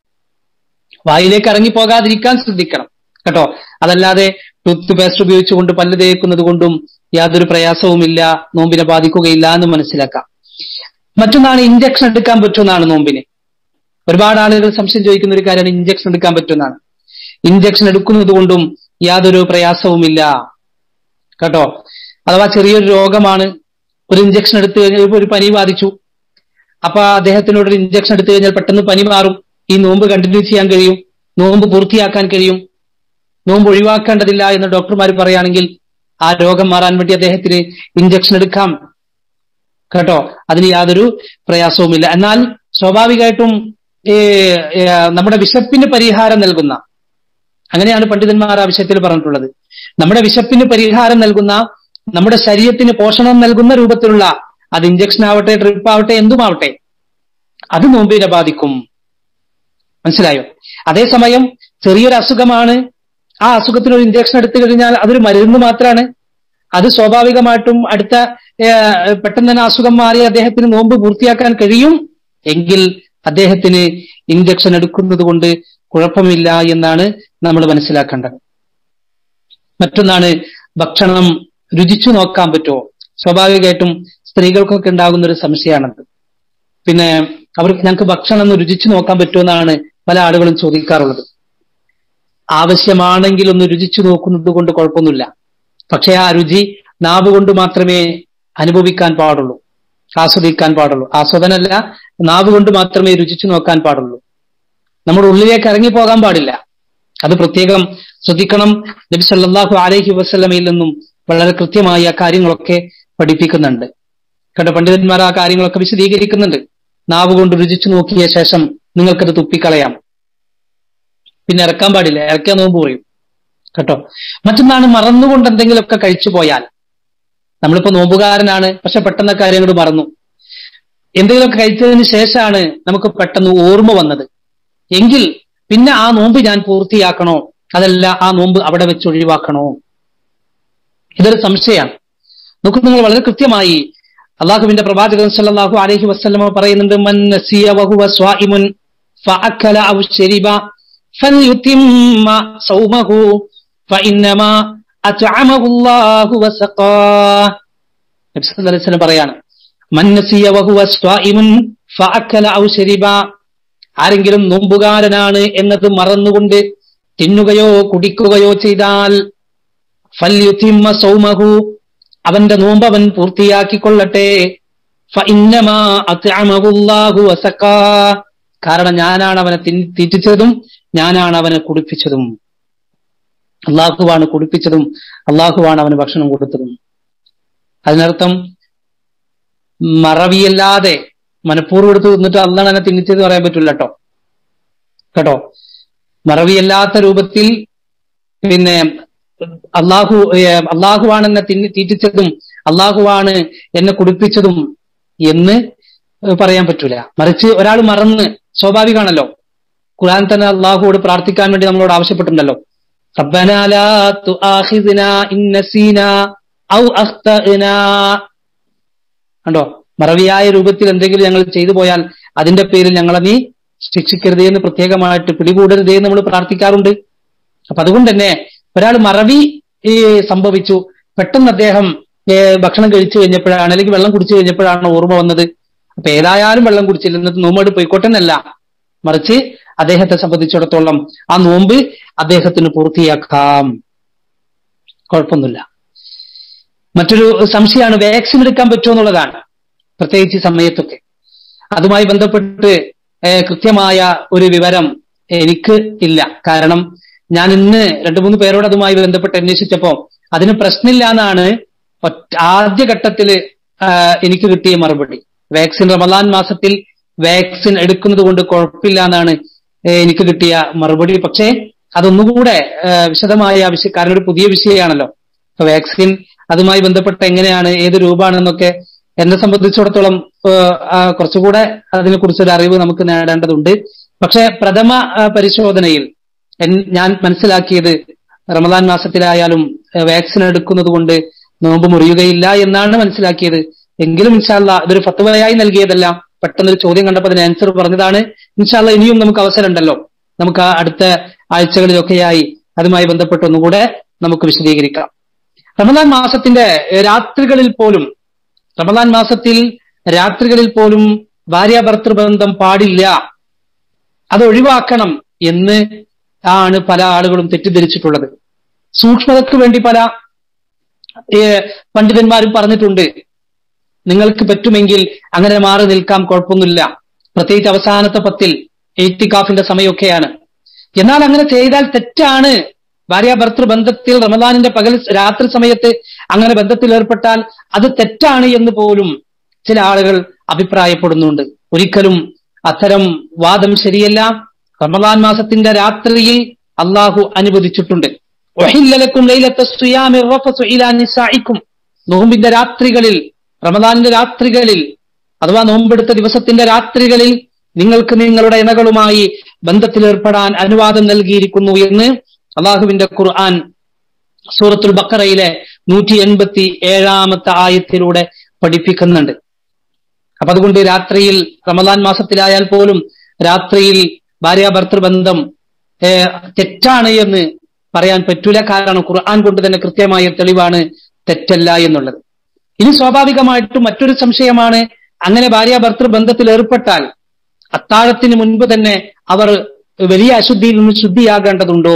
വായിലേക്ക് ഇറങ്ങി പോകാതിരിക്കാൻ ശ്രദ്ധിക്കണം കേട്ടോ അതല്ലാതെ ടൂത്ത് പേസ്റ്റ് ഉപയോഗിച്ചുകൊണ്ട് പല്ല് തേക്കുന്നത് കൊണ്ടും യാതൊരു പ്രയാസവുമില്ല നോമ്പിനെ ബാധിക്കുകയില്ല എന്ന് മനസ്സിലാക്കാം മറ്റൊന്നാണ് ഇഞ്ചക്ഷൻ എടുക്കാൻ പറ്റുമെന്നാണ് നോമ്പിന് ഒരുപാട് ആളുകൾ സംശയം ചോദിക്കുന്ന ഒരു കാര്യമാണ് ഇഞ്ചക്ഷൻ എടുക്കാൻ പറ്റുമെന്നാണ് ഇഞ്ചക്ഷൻ എടുക്കുന്നത് കൊണ്ടും യാതൊരു പ്രയാസവുമില്ല കേട്ടോ അഥവാ ചെറിയൊരു രോഗമാണ് ഒരു ഇഞ്ചക്ഷൻ എടുത്തു കഴിഞ്ഞാൽ ഒരു പനി ബാധിച്ചു അപ്പൊ അദ്ദേഹത്തിനോട് ഒരു ഇഞ്ചക്ഷൻ എടുത്തു കഴിഞ്ഞാൽ പെട്ടെന്ന് പനി മാറും ഈ നോമ്പ് കണ്ടിന്യൂ ചെയ്യാൻ കഴിയും നോമ്പ് പൂർത്തിയാക്കാൻ കഴിയും നോമ്പ് ഒഴിവാക്കേണ്ടതില്ല എന്ന് ഡോക്ടർമാർ പറയുകയാണെങ്കിൽ ആ രോഗം മാറാൻ വേണ്ടി അദ്ദേഹത്തിന് ഇഞ്ചക്ഷൻ എടുക്കാം കേട്ടോ അതിന് യാതൊരു പ്രയാസവുമില്ല എന്നാൽ സ്വാഭാവികമായിട്ടും നമ്മുടെ വിശപ്പിന് പരിഹാരം നൽകുന്ന അങ്ങനെയാണ് പണ്ഡിതന്മാർ ആ വിഷയത്തിൽ പറഞ്ഞിട്ടുള്ളത് നമ്മുടെ വിശപ്പിന് പരിഹാരം നൽകുന്ന നമ്മുടെ ശരീരത്തിന് പോഷണം നൽകുന്ന രൂപത്തിലുള്ള അത് ഇഞ്ചക്ഷൻ ആവട്ടെ ട്രിപ്പ് ആവട്ടെ എന്തുമാവട്ടെ അത് നോമ്പിനെ ബാധിക്കും മനസ്സിലായോ അതേസമയം ചെറിയൊരു അസുഖമാണ് ആ അസുഖത്തിന് ഒരു ഇഞ്ചക്ഷൻ എടുത്തു കഴിഞ്ഞാൽ അതൊരു മരുന്ന് മാത്രമാണ് അത് സ്വാഭാവികമായിട്ടും അടുത്ത പെട്ടെന്ന് തന്നെ അസുഖം മാറി അദ്ദേഹത്തിന് നോമ്പ് പൂർത്തിയാക്കാൻ കഴിയും എങ്കിൽ അദ്ദേഹത്തിന് ഇഞ്ചക്ഷൻ എടുക്കുന്നത് കൊണ്ട് കുഴപ്പമില്ല എന്നാണ് നമ്മൾ മനസ്സിലാക്കേണ്ടത് മറ്റൊന്നാണ് ഭക്ഷണം രുചിച്ചു നോക്കാൻ പറ്റുമോ സ്വാഭാവികമായിട്ടും സ്ത്രീകൾക്കൊക്കെ ഉണ്ടാകുന്ന ഒരു സംശയമാണത് പിന്നെ അവർക്ക് ഞങ്ങൾക്ക് ഭക്ഷണം ഒന്ന് രുചിച്ചു നോക്കാൻ പറ്റുമെന്നാണ് പല ആളുകളും ചോദിക്കാറുള്ളത് ആവശ്യമാണെങ്കിൽ ഒന്ന് രുചിച്ചു നോക്കുന്നത് കൊണ്ട് കുഴപ്പമൊന്നുമില്ല പക്ഷെ ആ രുചി നാവ് കൊണ്ട് മാത്രമേ അനുഭവിക്കാൻ പാടുള്ളൂ ആസ്വദിക്കാൻ പാടുള്ളൂ ആസ്വദനല്ല നാവ് കൊണ്ട് മാത്രമേ രുചിച്ചു നോക്കാൻ പാടുള്ളൂ നമ്മുടെ ഉള്ളിലേക്ക് ഇറങ്ങി പോകാൻ പാടില്ല അത് പ്രത്യേകം ശ്രദ്ധിക്കണം നബി സല്ലാഹു അലൈഹി വസ്ലമയിൽ നിന്നും വളരെ കൃത്യമായി ആ കാര്യങ്ങളൊക്കെ പഠിപ്പിക്കുന്നുണ്ട് കേട്ടോ പണ്ഡിതന്മാർ ആ കാര്യങ്ങളൊക്കെ വിശദീകരിക്കുന്നുണ്ട് നാവ് കൊണ്ട് രുചിച്ചു നോക്കിയ ശേഷം നിങ്ങൾക്കത് തുപ്പിക്കളയാം പിന്നെ ഇറക്കാൻ പാടില്ല ഇറക്കാൻ നോമ്പ് പറയും കേട്ടോ മറ്റൊന്നാണ് മറന്നുകൊണ്ട് എന്തെങ്കിലുമൊക്കെ കഴിച്ചു പോയാൽ നമ്മളിപ്പോ നോമ്പുകാരനാണ് പക്ഷെ പെട്ടെന്ന് കാര്യങ്ങൾ മറന്നു എന്തെങ്കിലുമൊക്കെ കഴിച്ചതിന് ശേഷമാണ് നമുക്ക് പെട്ടെന്ന് ഓർമ്മ വന്നത് എങ്കിൽ പിന്നെ ആ നോമ്പ് ഞാൻ പൂർത്തിയാക്കണോ അതല്ല ആ നോമ്പ് അവിടെ വെച്ച് ഒഴിവാക്കണോ ഇതൊരു സംശയമാണ് നോക്കൂ നിങ്ങൾ വളരെ കൃത്യമായി അള്ളാഹുവിന്റെ പ്രവാചകൻ സല്ലല്ലാഹു അലൈഹി വസല്ലമ പറയുന്നുണ്ട് മൻ നസിയ വഹുവ സ്വായിമുൻ ഫഅക്കല ഔ ശരിബ ഫൽയുതിമ്മ സൗമഹു ഫഇന്നമാ അത്അമഹു അല്ലാഹു വസഖാ നബി സല്ലല്ലാഹു അലൈഹി വസല്ലം പറയാണ് മൻ നസിയ വഹുവ സ്വായിമുൻ ഫഅക്കല ഔ ശരിബ ആരെങ്കിലും നോമ്പുകാരനാണ് എന്നത് മറന്നുകൊണ്ട് തിന്നുകയോ കുടിക്കുകയോ ചെയ്താൽ ഫല്യുതിമ്മ സൗമഹു അവന്റെ നോമ്പ് അവൻ പൂർത്തിയാക്കിക്കൊള്ളട്ടെ ഫഇന്നമാ അത്അമഹു അല്ലാഹു വസഖാ. കാരണം ഞാനാണ് അവനെ തിൻ- തീറ്റിച്ചതും ഞാനാണ് അവനെ കുടിപ്പിച്ചതും അള്ളാഹുവാണ് കുടിപ്പിച്ചതും അള്ളാഹുവാണ് അവന് ഭക്ഷണം കൊടുത്തതും അതിനർത്ഥം മറവിയല്ലാതെ മനഃപൂർവ്വം എടുത്ത് തിന്നിട്ട് അള്ളാണ് എന്നെ തിന്നിച്ചത് പറയാൻ പറ്റില്ല കേട്ടോ കേട്ടോ മറവിയല്ലാത്ത രൂപത്തിൽ പിന്നെ അള്ളാഹു ഏർ അള്ളാഹുവാണ് എന്നെ തിന്നി തീറ്റിച്ചതും അള്ളാഹുവാണ് എന്നെ കുടിപ്പിച്ചതും എന്ന് പറയാൻ പറ്റൂല മറിച്ച് ഒരാൾ മറന്ന് സ്വാഭാവികമാണല്ലോ ഖുർആൻ തന്നെ അള്ളാഹുവോട് പ്രാർത്ഥിക്കാൻ വേണ്ടി നമ്മളോട് ആവശ്യപ്പെട്ടിട്ടുണ്ടല്ലോ ربنا لا تؤاخذنا إن نسينا أو أخطأنا കണ്ടോ മറവിയായ രൂപത്തിൽ എന്തെങ്കിലും ഞങ്ങൾ ചെയ്തു പോയാൽ അതിന്റെ പേരിൽ ഞങ്ങളെ നീ ശിക്ഷിക്കരുതേ എന്ന് പ്രത്യേകമായിട്ട് പിടികൂടരുതേ എന്ന് നമ്മൾ പ്രാർത്ഥിക്കാറുണ്ട് അപ്പൊ അതുകൊണ്ട് തന്നെ ഒരാൾ മറവി ഈ സംഭവിച്ചു പെട്ടെന്ന് അദ്ദേഹം ഏ, ഭക്ഷണം കഴിച്ചു കഴിഞ്ഞപ്പോഴാണ് അല്ലെങ്കിൽ വെള്ളം കുടിച്ചു കഴിഞ്ഞപ്പോഴാണ് ഓർമ്മ വന്നത് അപ്പൊ ഏതായാലും വെള്ളം കുടിച്ചില്ല എന്നിട്ട് നോമ്പോട് പോയിക്കോട്ടെ എന്നല്ല മറിച്ച് അദ്ദേഹത്തെ സംബന്ധിച്ചിടത്തോളം ആ നോമ്പ് അദ്ദേഹത്തിന് പൂർത്തിയാക്കാം കുഴപ്പമൊന്നുമില്ല മറ്റൊരു സംശയമാണ് വാക്സിൻ എടുക്കാൻ പറ്റുമോ എന്നുള്ളതാണ് പ്രത്യേകിച്ച് ഈ സമയത്തൊക്കെ അതുമായി ബന്ധപ്പെട്ട് ഏഹ്, കൃത്യമായ ഒരു വിവരം എനിക്ക് ഇല്ല കാരണം ഞാൻ ഇന്ന് രണ്ടു മൂന്ന് പേരോട് അതുമായി ബന്ധപ്പെട്ട് അന്വേഷിച്ചപ്പോ അതിന് പ്രശ്നമില്ല എന്നാണ് ഒറ്റ- ആദ്യഘട്ടത്തില് ആഹ്, എനിക്ക് കിട്ടിയ മറുപടി വാക്സിൻ റമദാൻ മാസത്തിൽ വാക്സിൻ എടുക്കുന്നത് കൊണ്ട് കുഴപ്പമില്ല എന്നാണ് ഏഹ്, എനിക്ക് കിട്ടിയ മറുപടി പക്ഷേ അതൊന്നുകൂടെ ഏഹ്, വിശദമായ വിഷയം കാരണം ഒരു പുതിയ വിഷയമാണല്ലോ അപ്പൊ വാക്സിൻ അതുമായി ബന്ധപ്പെട്ട് എങ്ങനെയാണ് ഏത് രൂപമാണെന്നൊക്കെ എന്നെ സംബന്ധിച്ചിടത്തോളം ഏഹ്, ആ, കുറച്ചുകൂടെ അതിനെ കുറിച്ചൊരു അറിവ് നമുക്ക് നേടേണ്ടതുണ്ട് പക്ഷെ പ്രഥമ ആ, പരിശോധനയിൽ എൻ- ഞാൻ മനസ്സിലാക്കിയത് റമദാൻ മാസത്തിലായാലും ഏഹ്, വാക്സിൻ എടുക്കുന്നത് കൊണ്ട് നോമ്പ് മുറിയുകയില്ല എന്നാണ് മനസ്സിലാക്കിയത് എങ്കിലും ഇൻഷാല്ല ഇതൊരു ഫത്വയായി നൽകിയതല്ല പെട്ടെന്നൊരു ചോദ്യം കണ്ടപ്പോൾ അതിന് ആൻസർ പറഞ്ഞതാണ് ഇൻഷാല്ല ഇനിയും നമുക്ക് അവസരം ഉണ്ടല്ലോ നമുക്ക് ആ അടുത്ത ആഴ്ചകളിലൊക്കെയായി അതുമായി ബന്ധപ്പെട്ട് ഒന്നുകൂടെ നമുക്ക് വിശദീകരിക്കാം റമദാൻ മാസത്തിന്റെ ഏഹ്, രാത്രികളിൽ പോലും റമദാൻ മാസത്തിൽ രാത്രികളിൽ പോലും ഭാര്യ ഭർത്തൃബന്ധം പാടില്ല അത് ഒഴിവാക്കണം എന്ന് ആണ് പല ആളുകളും തെറ്റിദ്ധരിച്ചിട്ടുള്ളത് സൂക്ഷ്മതയ്ക്ക് വേണ്ടി പല ഏഹ്, പണ്ഡിതന്മാരും പറഞ്ഞിട്ടുണ്ട് നിങ്ങൾക്ക് പറ്റുമെങ്കിൽ അങ്ങനെ മാറി നിൽക്കാം കുഴപ്പമൊന്നുമില്ല പ്രത്യേകിച്ച് അവസാനത്തെ പത്തിൽ എയ്റ്റിക്കാഫിന്റെ സമയമൊക്കെയാണ് എന്നാൽ അങ്ങനെ ചെയ്താൽ തെറ്റാണ് ഭാര്യ ഭർത്തൃ ബന്ധത്തിൽ റമദാനിന്റെ പകൽ രാത്രി സമയത്ത് അങ്ങനെ ബന്ധത്തിൽ ഏർപ്പെട്ടാൽ അത് തെറ്റാണ് എന്ന് പോലും ചില ആളുകൾ അഭിപ്രായപ്പെടുന്നുണ്ട് ഒരിക്കലും അത്തരം വാദം ശരിയല്ല റമദാൻ മാസത്തിന്റെ രാത്രിയിൽ അള്ളാഹു അനുവദിച്ചിട്ടുണ്ട് വഹില്ലലക്കും ലൈലത്തെ സുയാമി റഫസു ഇലാ നിസാഇക്കും നോമ്പിന്റെ രാത്രികളിൽ റമദാനിന്റെ രാത്രികളിൽ അഥവാ നോമ്പെടുത്ത ദിവസത്തിന്റെ രാത്രികളിൽ നിങ്ങൾക്ക് നിങ്ങളുടെ ഇണകളുമായി ബന്ധത്തിലേർപ്പെടാൻ അനുവാദം നൽകിയിരിക്കുന്നു എന്ന് അള്ളാഹുവിന്റെ ഖുർആൻ സൂറത്തുൽ ബക്കറയിലെ നൂറ്റി എൺപത്തി ഏഴാമത്തെ ആയത്തിലൂടെ പഠിപ്പിക്കുന്നുണ്ട് അപ്പൊ അതുകൊണ്ട് രാത്രിയിൽ റമദാൻ മാസത്തിലായാൽ പോലും രാത്രിയിൽ ഭാര്യ ഭർത്തൃബന്ധം ഏഹ്, തെറ്റാണ് എന്ന് പറയാൻ പറ്റൂല കാരണം ഖുർആൻ കൊണ്ട് തന്നെ കൃത്യമായ തെളിവാണ് തെറ്റല്ല എന്നുള്ളത് ഇനി സ്വാഭാവികമായിട്ടും മറ്റൊരു സംശയമാണ് അങ്ങനെ ഭാര്യ ഭർത്തൃബന്ധത്തിൽ ഏർപ്പെട്ടാൽ അത്താഴത്തിന് മുൻപ് തന്നെ അവർ വലിയ അശുദ്ധിയിൽ നിന്ന് ശുദ്ധിയാകേണ്ടതുണ്ടോ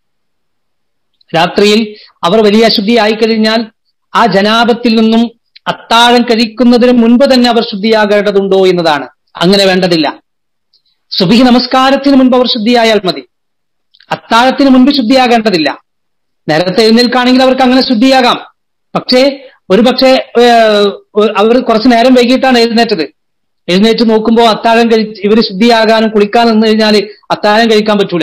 രാത്രിയിൽ അവർ വലിയ അശുദ്ധിയായി കഴിഞ്ഞാൽ ആ ജനാപത്തിൽ നിന്നും അത്താഴം കഴിക്കുന്നതിന് മുൻപ് തന്നെ അവർ ശുദ്ധിയാകേണ്ടതുണ്ടോ എന്നതാണ് അങ്ങനെ വേണ്ടതില്ല സുബിഹി നമസ്കാരത്തിന് മുൻപ് അവർ ശുദ്ധിയായാൽ മതി അത്താഴത്തിന് മുൻപ് ശുദ്ധിയാകേണ്ടതില്ല നേരത്തെ എഴുന്നേൽക്കാണെങ്കിൽ അവർക്ക് അങ്ങനെ ശുദ്ധിയാകാം പക്ഷേ ഒരു പക്ഷേ അവർ കുറച്ചു നേരം വൈകിട്ടാണ് എഴുന്നേറ്റത് എഴുന്നേറ്റ് നോക്കുമ്പോൾ അത്താഴം കഴിച്ച് ഇവര് ശുദ്ധിയാകാനും കുളിക്കാൻ നിന്ന് കഴിഞ്ഞാൽ അത്താഴം കഴിക്കാൻ പറ്റൂല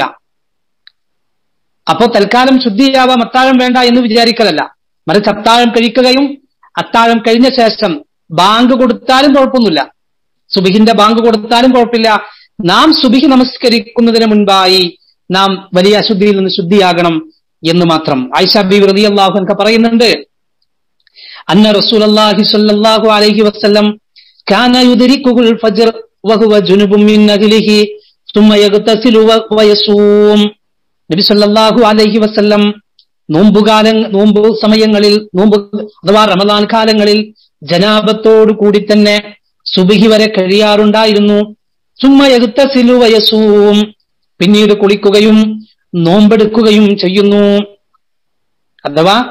അപ്പോ തൽക്കാലം ശുദ്ധിയാവാം അത്താഴം വേണ്ട എന്ന് വിചാരിക്കലല്ല മറിച്ച് അത്താഴം കഴിക്കുകയും അത്താഴം കഴിഞ്ഞ ശേഷം ബാങ്ക് കൊടുത്താലും കുഴപ്പമൊന്നുമില്ല സുബിഹിന്റെ ബാങ്ക് കൊടുത്താലും കുഴപ്പമില്ല നാം സുബിഹി നമസ്കരിക്കുന്നതിന് മുൻപായി നാം വലിയ അശുദ്ധിയിൽ നിന്ന് ശുദ്ധിയാകണം എന്ന് മാത്രം ആയിഷ ബി റതി അള്ളാഹു ഒക്കെ പറയുന്നുണ്ട് അന്ന റസൂൽ അള്ളാഹി സ്വല്ലല്ലാഹു അലൈഹി വസല്ലം كان يدركه الفجر وهو جنب من أهله ثم يغتسل ويصوم നബി സല്ലല്ലാഹു അലൈഹി വസല്ലം നോമ്പുകാല നോമ്പ് സമയങ്ങളിൽ നോമ്പ് അഥവാ റമദാൻ കാലങ്ങളിൽ ജനാപത്തോടു കൂടി തന്നെ സുബിഹി വരെ കഴിയാറുണ്ടായിരുന്നു സുമ്മ എഴുത്തസിലു വയസ്സൂം പിന്നീട് കുളിക്കുകയും നോമ്പെടുക്കുകയും ചെയ്യുന്നു അഥവാ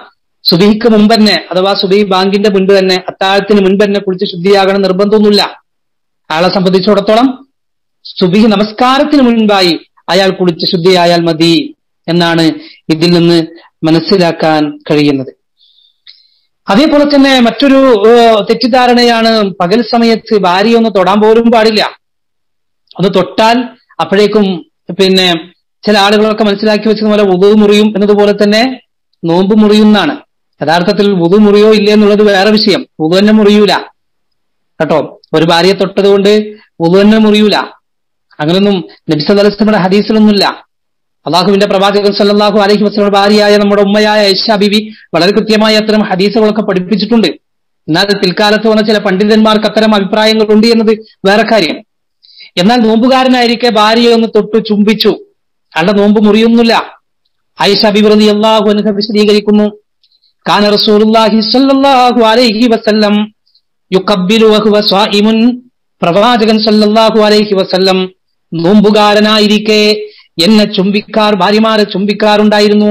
സുബിഹിക്ക് മുമ്പ് തന്നെ അഥവാ സുബി ബാങ്കിന്റെ മുൻപ് തന്നെ അത്താഴത്തിന് മുൻപ് തന്നെ കുളിച്ച് ശുദ്ധിയാകണം നിർബന്ധമൊന്നുമില്ല അയാളെ സംബന്ധിച്ചിടത്തോളം സുബിഹി നമസ്കാരത്തിന് മുൻപായി അയാൾ കുളിച്ച് ശുദ്ധിയായാൽ മതി എന്നാണ് ഇതിൽ നിന്ന് മനസ്സിലാക്കാൻ കഴിയുന്നത് അതേപോലെ തന്നെ മറ്റൊരു ഏഹ്, തെറ്റിദ്ധാരണയാണ് പകൽ സമയത്ത് ഭാര്യ ഒന്ന് തൊടാൻ പോലും പാടില്ല ഒന്ന് തൊട്ടാൽ അപ്പോഴേക്കും പിന്നെ ചില ആളുകളൊക്കെ മനസ്സിലാക്കി വെച്ചത് പോലെ വുതു മുറിയും എന്നതുപോലെ തന്നെ നോമ്പ് മുറിയുന്നാണ് യഥാർത്ഥത്തിൽ വുതു മുറിയോ ഇല്ല എന്നുള്ളത് വേറെ വിഷയം വുതു തന്നെ മുറിയൂല കേട്ടോ ഒരു ഭാര്യയെ തൊട്ടത് കൊണ്ട് വുതു തന്നെ മുറിയൂല അങ്ങനൊന്നും നബിസലസ്ലമിയുടെ ഹദീസിലൊന്നുമില്ല അള്ളാഹുവിന്റെ പ്രവാചകൻ സല്ലല്ലാഹു അലൈഹി വസ്ലം ഭാര്യയായ നമ്മുടെ ഉമ്മയായ ഐഷ ബിബി വളരെ കൃത്യമായി അത്തരം ഹദീസുകളൊക്കെ പഠിപ്പിച്ചിട്ടുണ്ട് എന്നാൽ പിൽക്കാലത്ത് വന്ന ചില പണ്ഡിതന്മാർക്ക് അത്തരം അഭിപ്രായങ്ങളുണ്ട് എന്നത് വേറെ കാര്യം എന്നാൽ നോമ്പുകാരനായിരിക്കെ ഭാര്യയെ ഒന്ന് തൊട്ടു ചുംബിച്ചു അയാളുടെ നോമ്പ് മുറിയൊന്നുമില്ല ഐഷ ബിബി റതി അള്ളാഹു അനുഹ വിശദീകരിക്കുന്നു കാന റസൂലുള്ളാഹി സ്വല്ലല്ലാഹു അലൈഹി വസല്ലം യുഖബ്ബിലു വഹുവ സ്വായിമുൻ പ്രവാചകൻ സല്ലല്ലാഹു അലൈഹി വസല്ലം നോമ്പുകാരനായിരിക്കെ എന്നെ ചുംബിക്കാർ ഭാര്യമാരെ ചുംബിക്കാറുണ്ടായിരുന്നു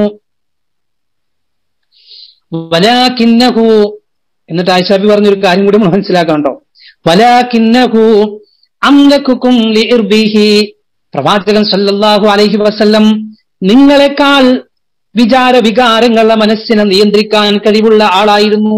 വലാകിന്നഹു എന്നിട്ട് ആയിഷാബി പറഞ്ഞൊരു കാര്യം കൂടി നമ്മൾ മനസ്സിലാക്കാണ്ടോ വലാകിന്നഹു അംലക്കുക്കും ലിഇർബിഹി പ്രവാചകൻ സല്ലല്ലാഹു അലൈഹി വസല്ലം നിങ്ങളെക്കാൾ വിചാര വികാരങ്ങളുടെ മനസ്സിനെ നിയന്ത്രിക്കാൻ കഴിവുള്ള ആളായിരുന്നു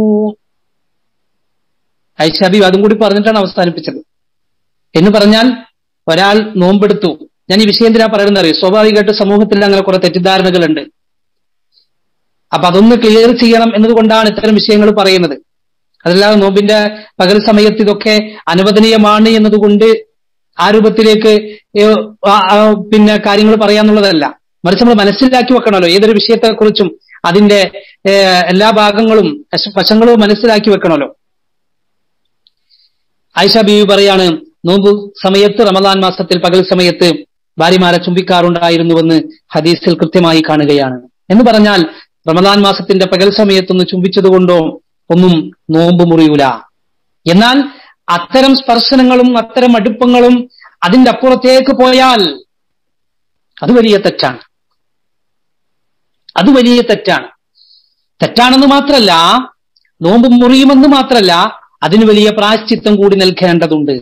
ഐഷാബി അതും കൂടി പറഞ്ഞിട്ടാണ് അവസാനിപ്പിച്ചത് എന്ന് പറഞ്ഞാൽ ഒരാൾ നോമ്പെടുത്തു ഞാൻ ഈ വിഷയം എന്തിനാ പറയുന്നത് അറിയോ സ്വാഭാവികമായിട്ട് സമൂഹത്തിൽ അങ്ങനെ കുറെ തെറ്റിദ്ധാരണകളുണ്ട് അപ്പൊ അതൊന്ന് ക്ലിയർ ചെയ്യണം എന്നതുകൊണ്ടാണ് ഇത്തരം വിഷയങ്ങൾ പറയുന്നത് അതല്ലാതെ നോമ്പിന്റെ പകൽ സമയത്ത് ഇതൊക്കെ അനുവദനീയമാണ് എന്നതുകൊണ്ട് ആ രൂപത്തിലേക്ക് ഏഹ്, ആ, ആ, പിന്നെ കാര്യങ്ങൾ പറയാന്നുള്ളതല്ല മറിച്ച് നമ്മൾ മനസ്സിലാക്കി വെക്കണമല്ലോ ഏതൊരു വിഷയത്തെക്കുറിച്ചും അതിന്റെ ഏഹ്, എല്ലാ ഭാഗങ്ങളും വശ- വശങ്ങളും മനസ്സിലാക്കി വെക്കണമല്ലോ ആയിഷ ബീവി പറയാണ് നോമ്പ് സമയത്ത് റമദാൻ മാസത്തിൽ പകൽ സമയത്ത് ഭാര്യമാരെ ചുംബിക്കാറുണ്ടായിരുന്നുവെന്ന് ഹദീസിൽ കൃത്യമായി കാണുകയാണ് എന്ന് പറഞ്ഞാൽ റമദാൻ മാസത്തിന്റെ പകൽ സമയത്തൊന്ന് ചുംബിച്ചതുകൊണ്ടോ ഒന്നും നോമ്പ് മുറിയൂല എന്നാൽ അത്തരം സ്പർശനങ്ങളും അത്തരം അടുപ്പങ്ങളും അതിന്റെ അപ്പുറത്തേക്ക് പോയാൽ അത് വലിയ തെറ്റാണ് അത് വലിയ തെറ്റാണ് തെറ്റാണെന്ന് മാത്രല്ല നോമ്പ് മുറിയുമെന്ന് മാത്രല്ല അതിന് വലിയ പ്രായശ്ചിത്തം കൂടി നൽകേണ്ടതുണ്ട്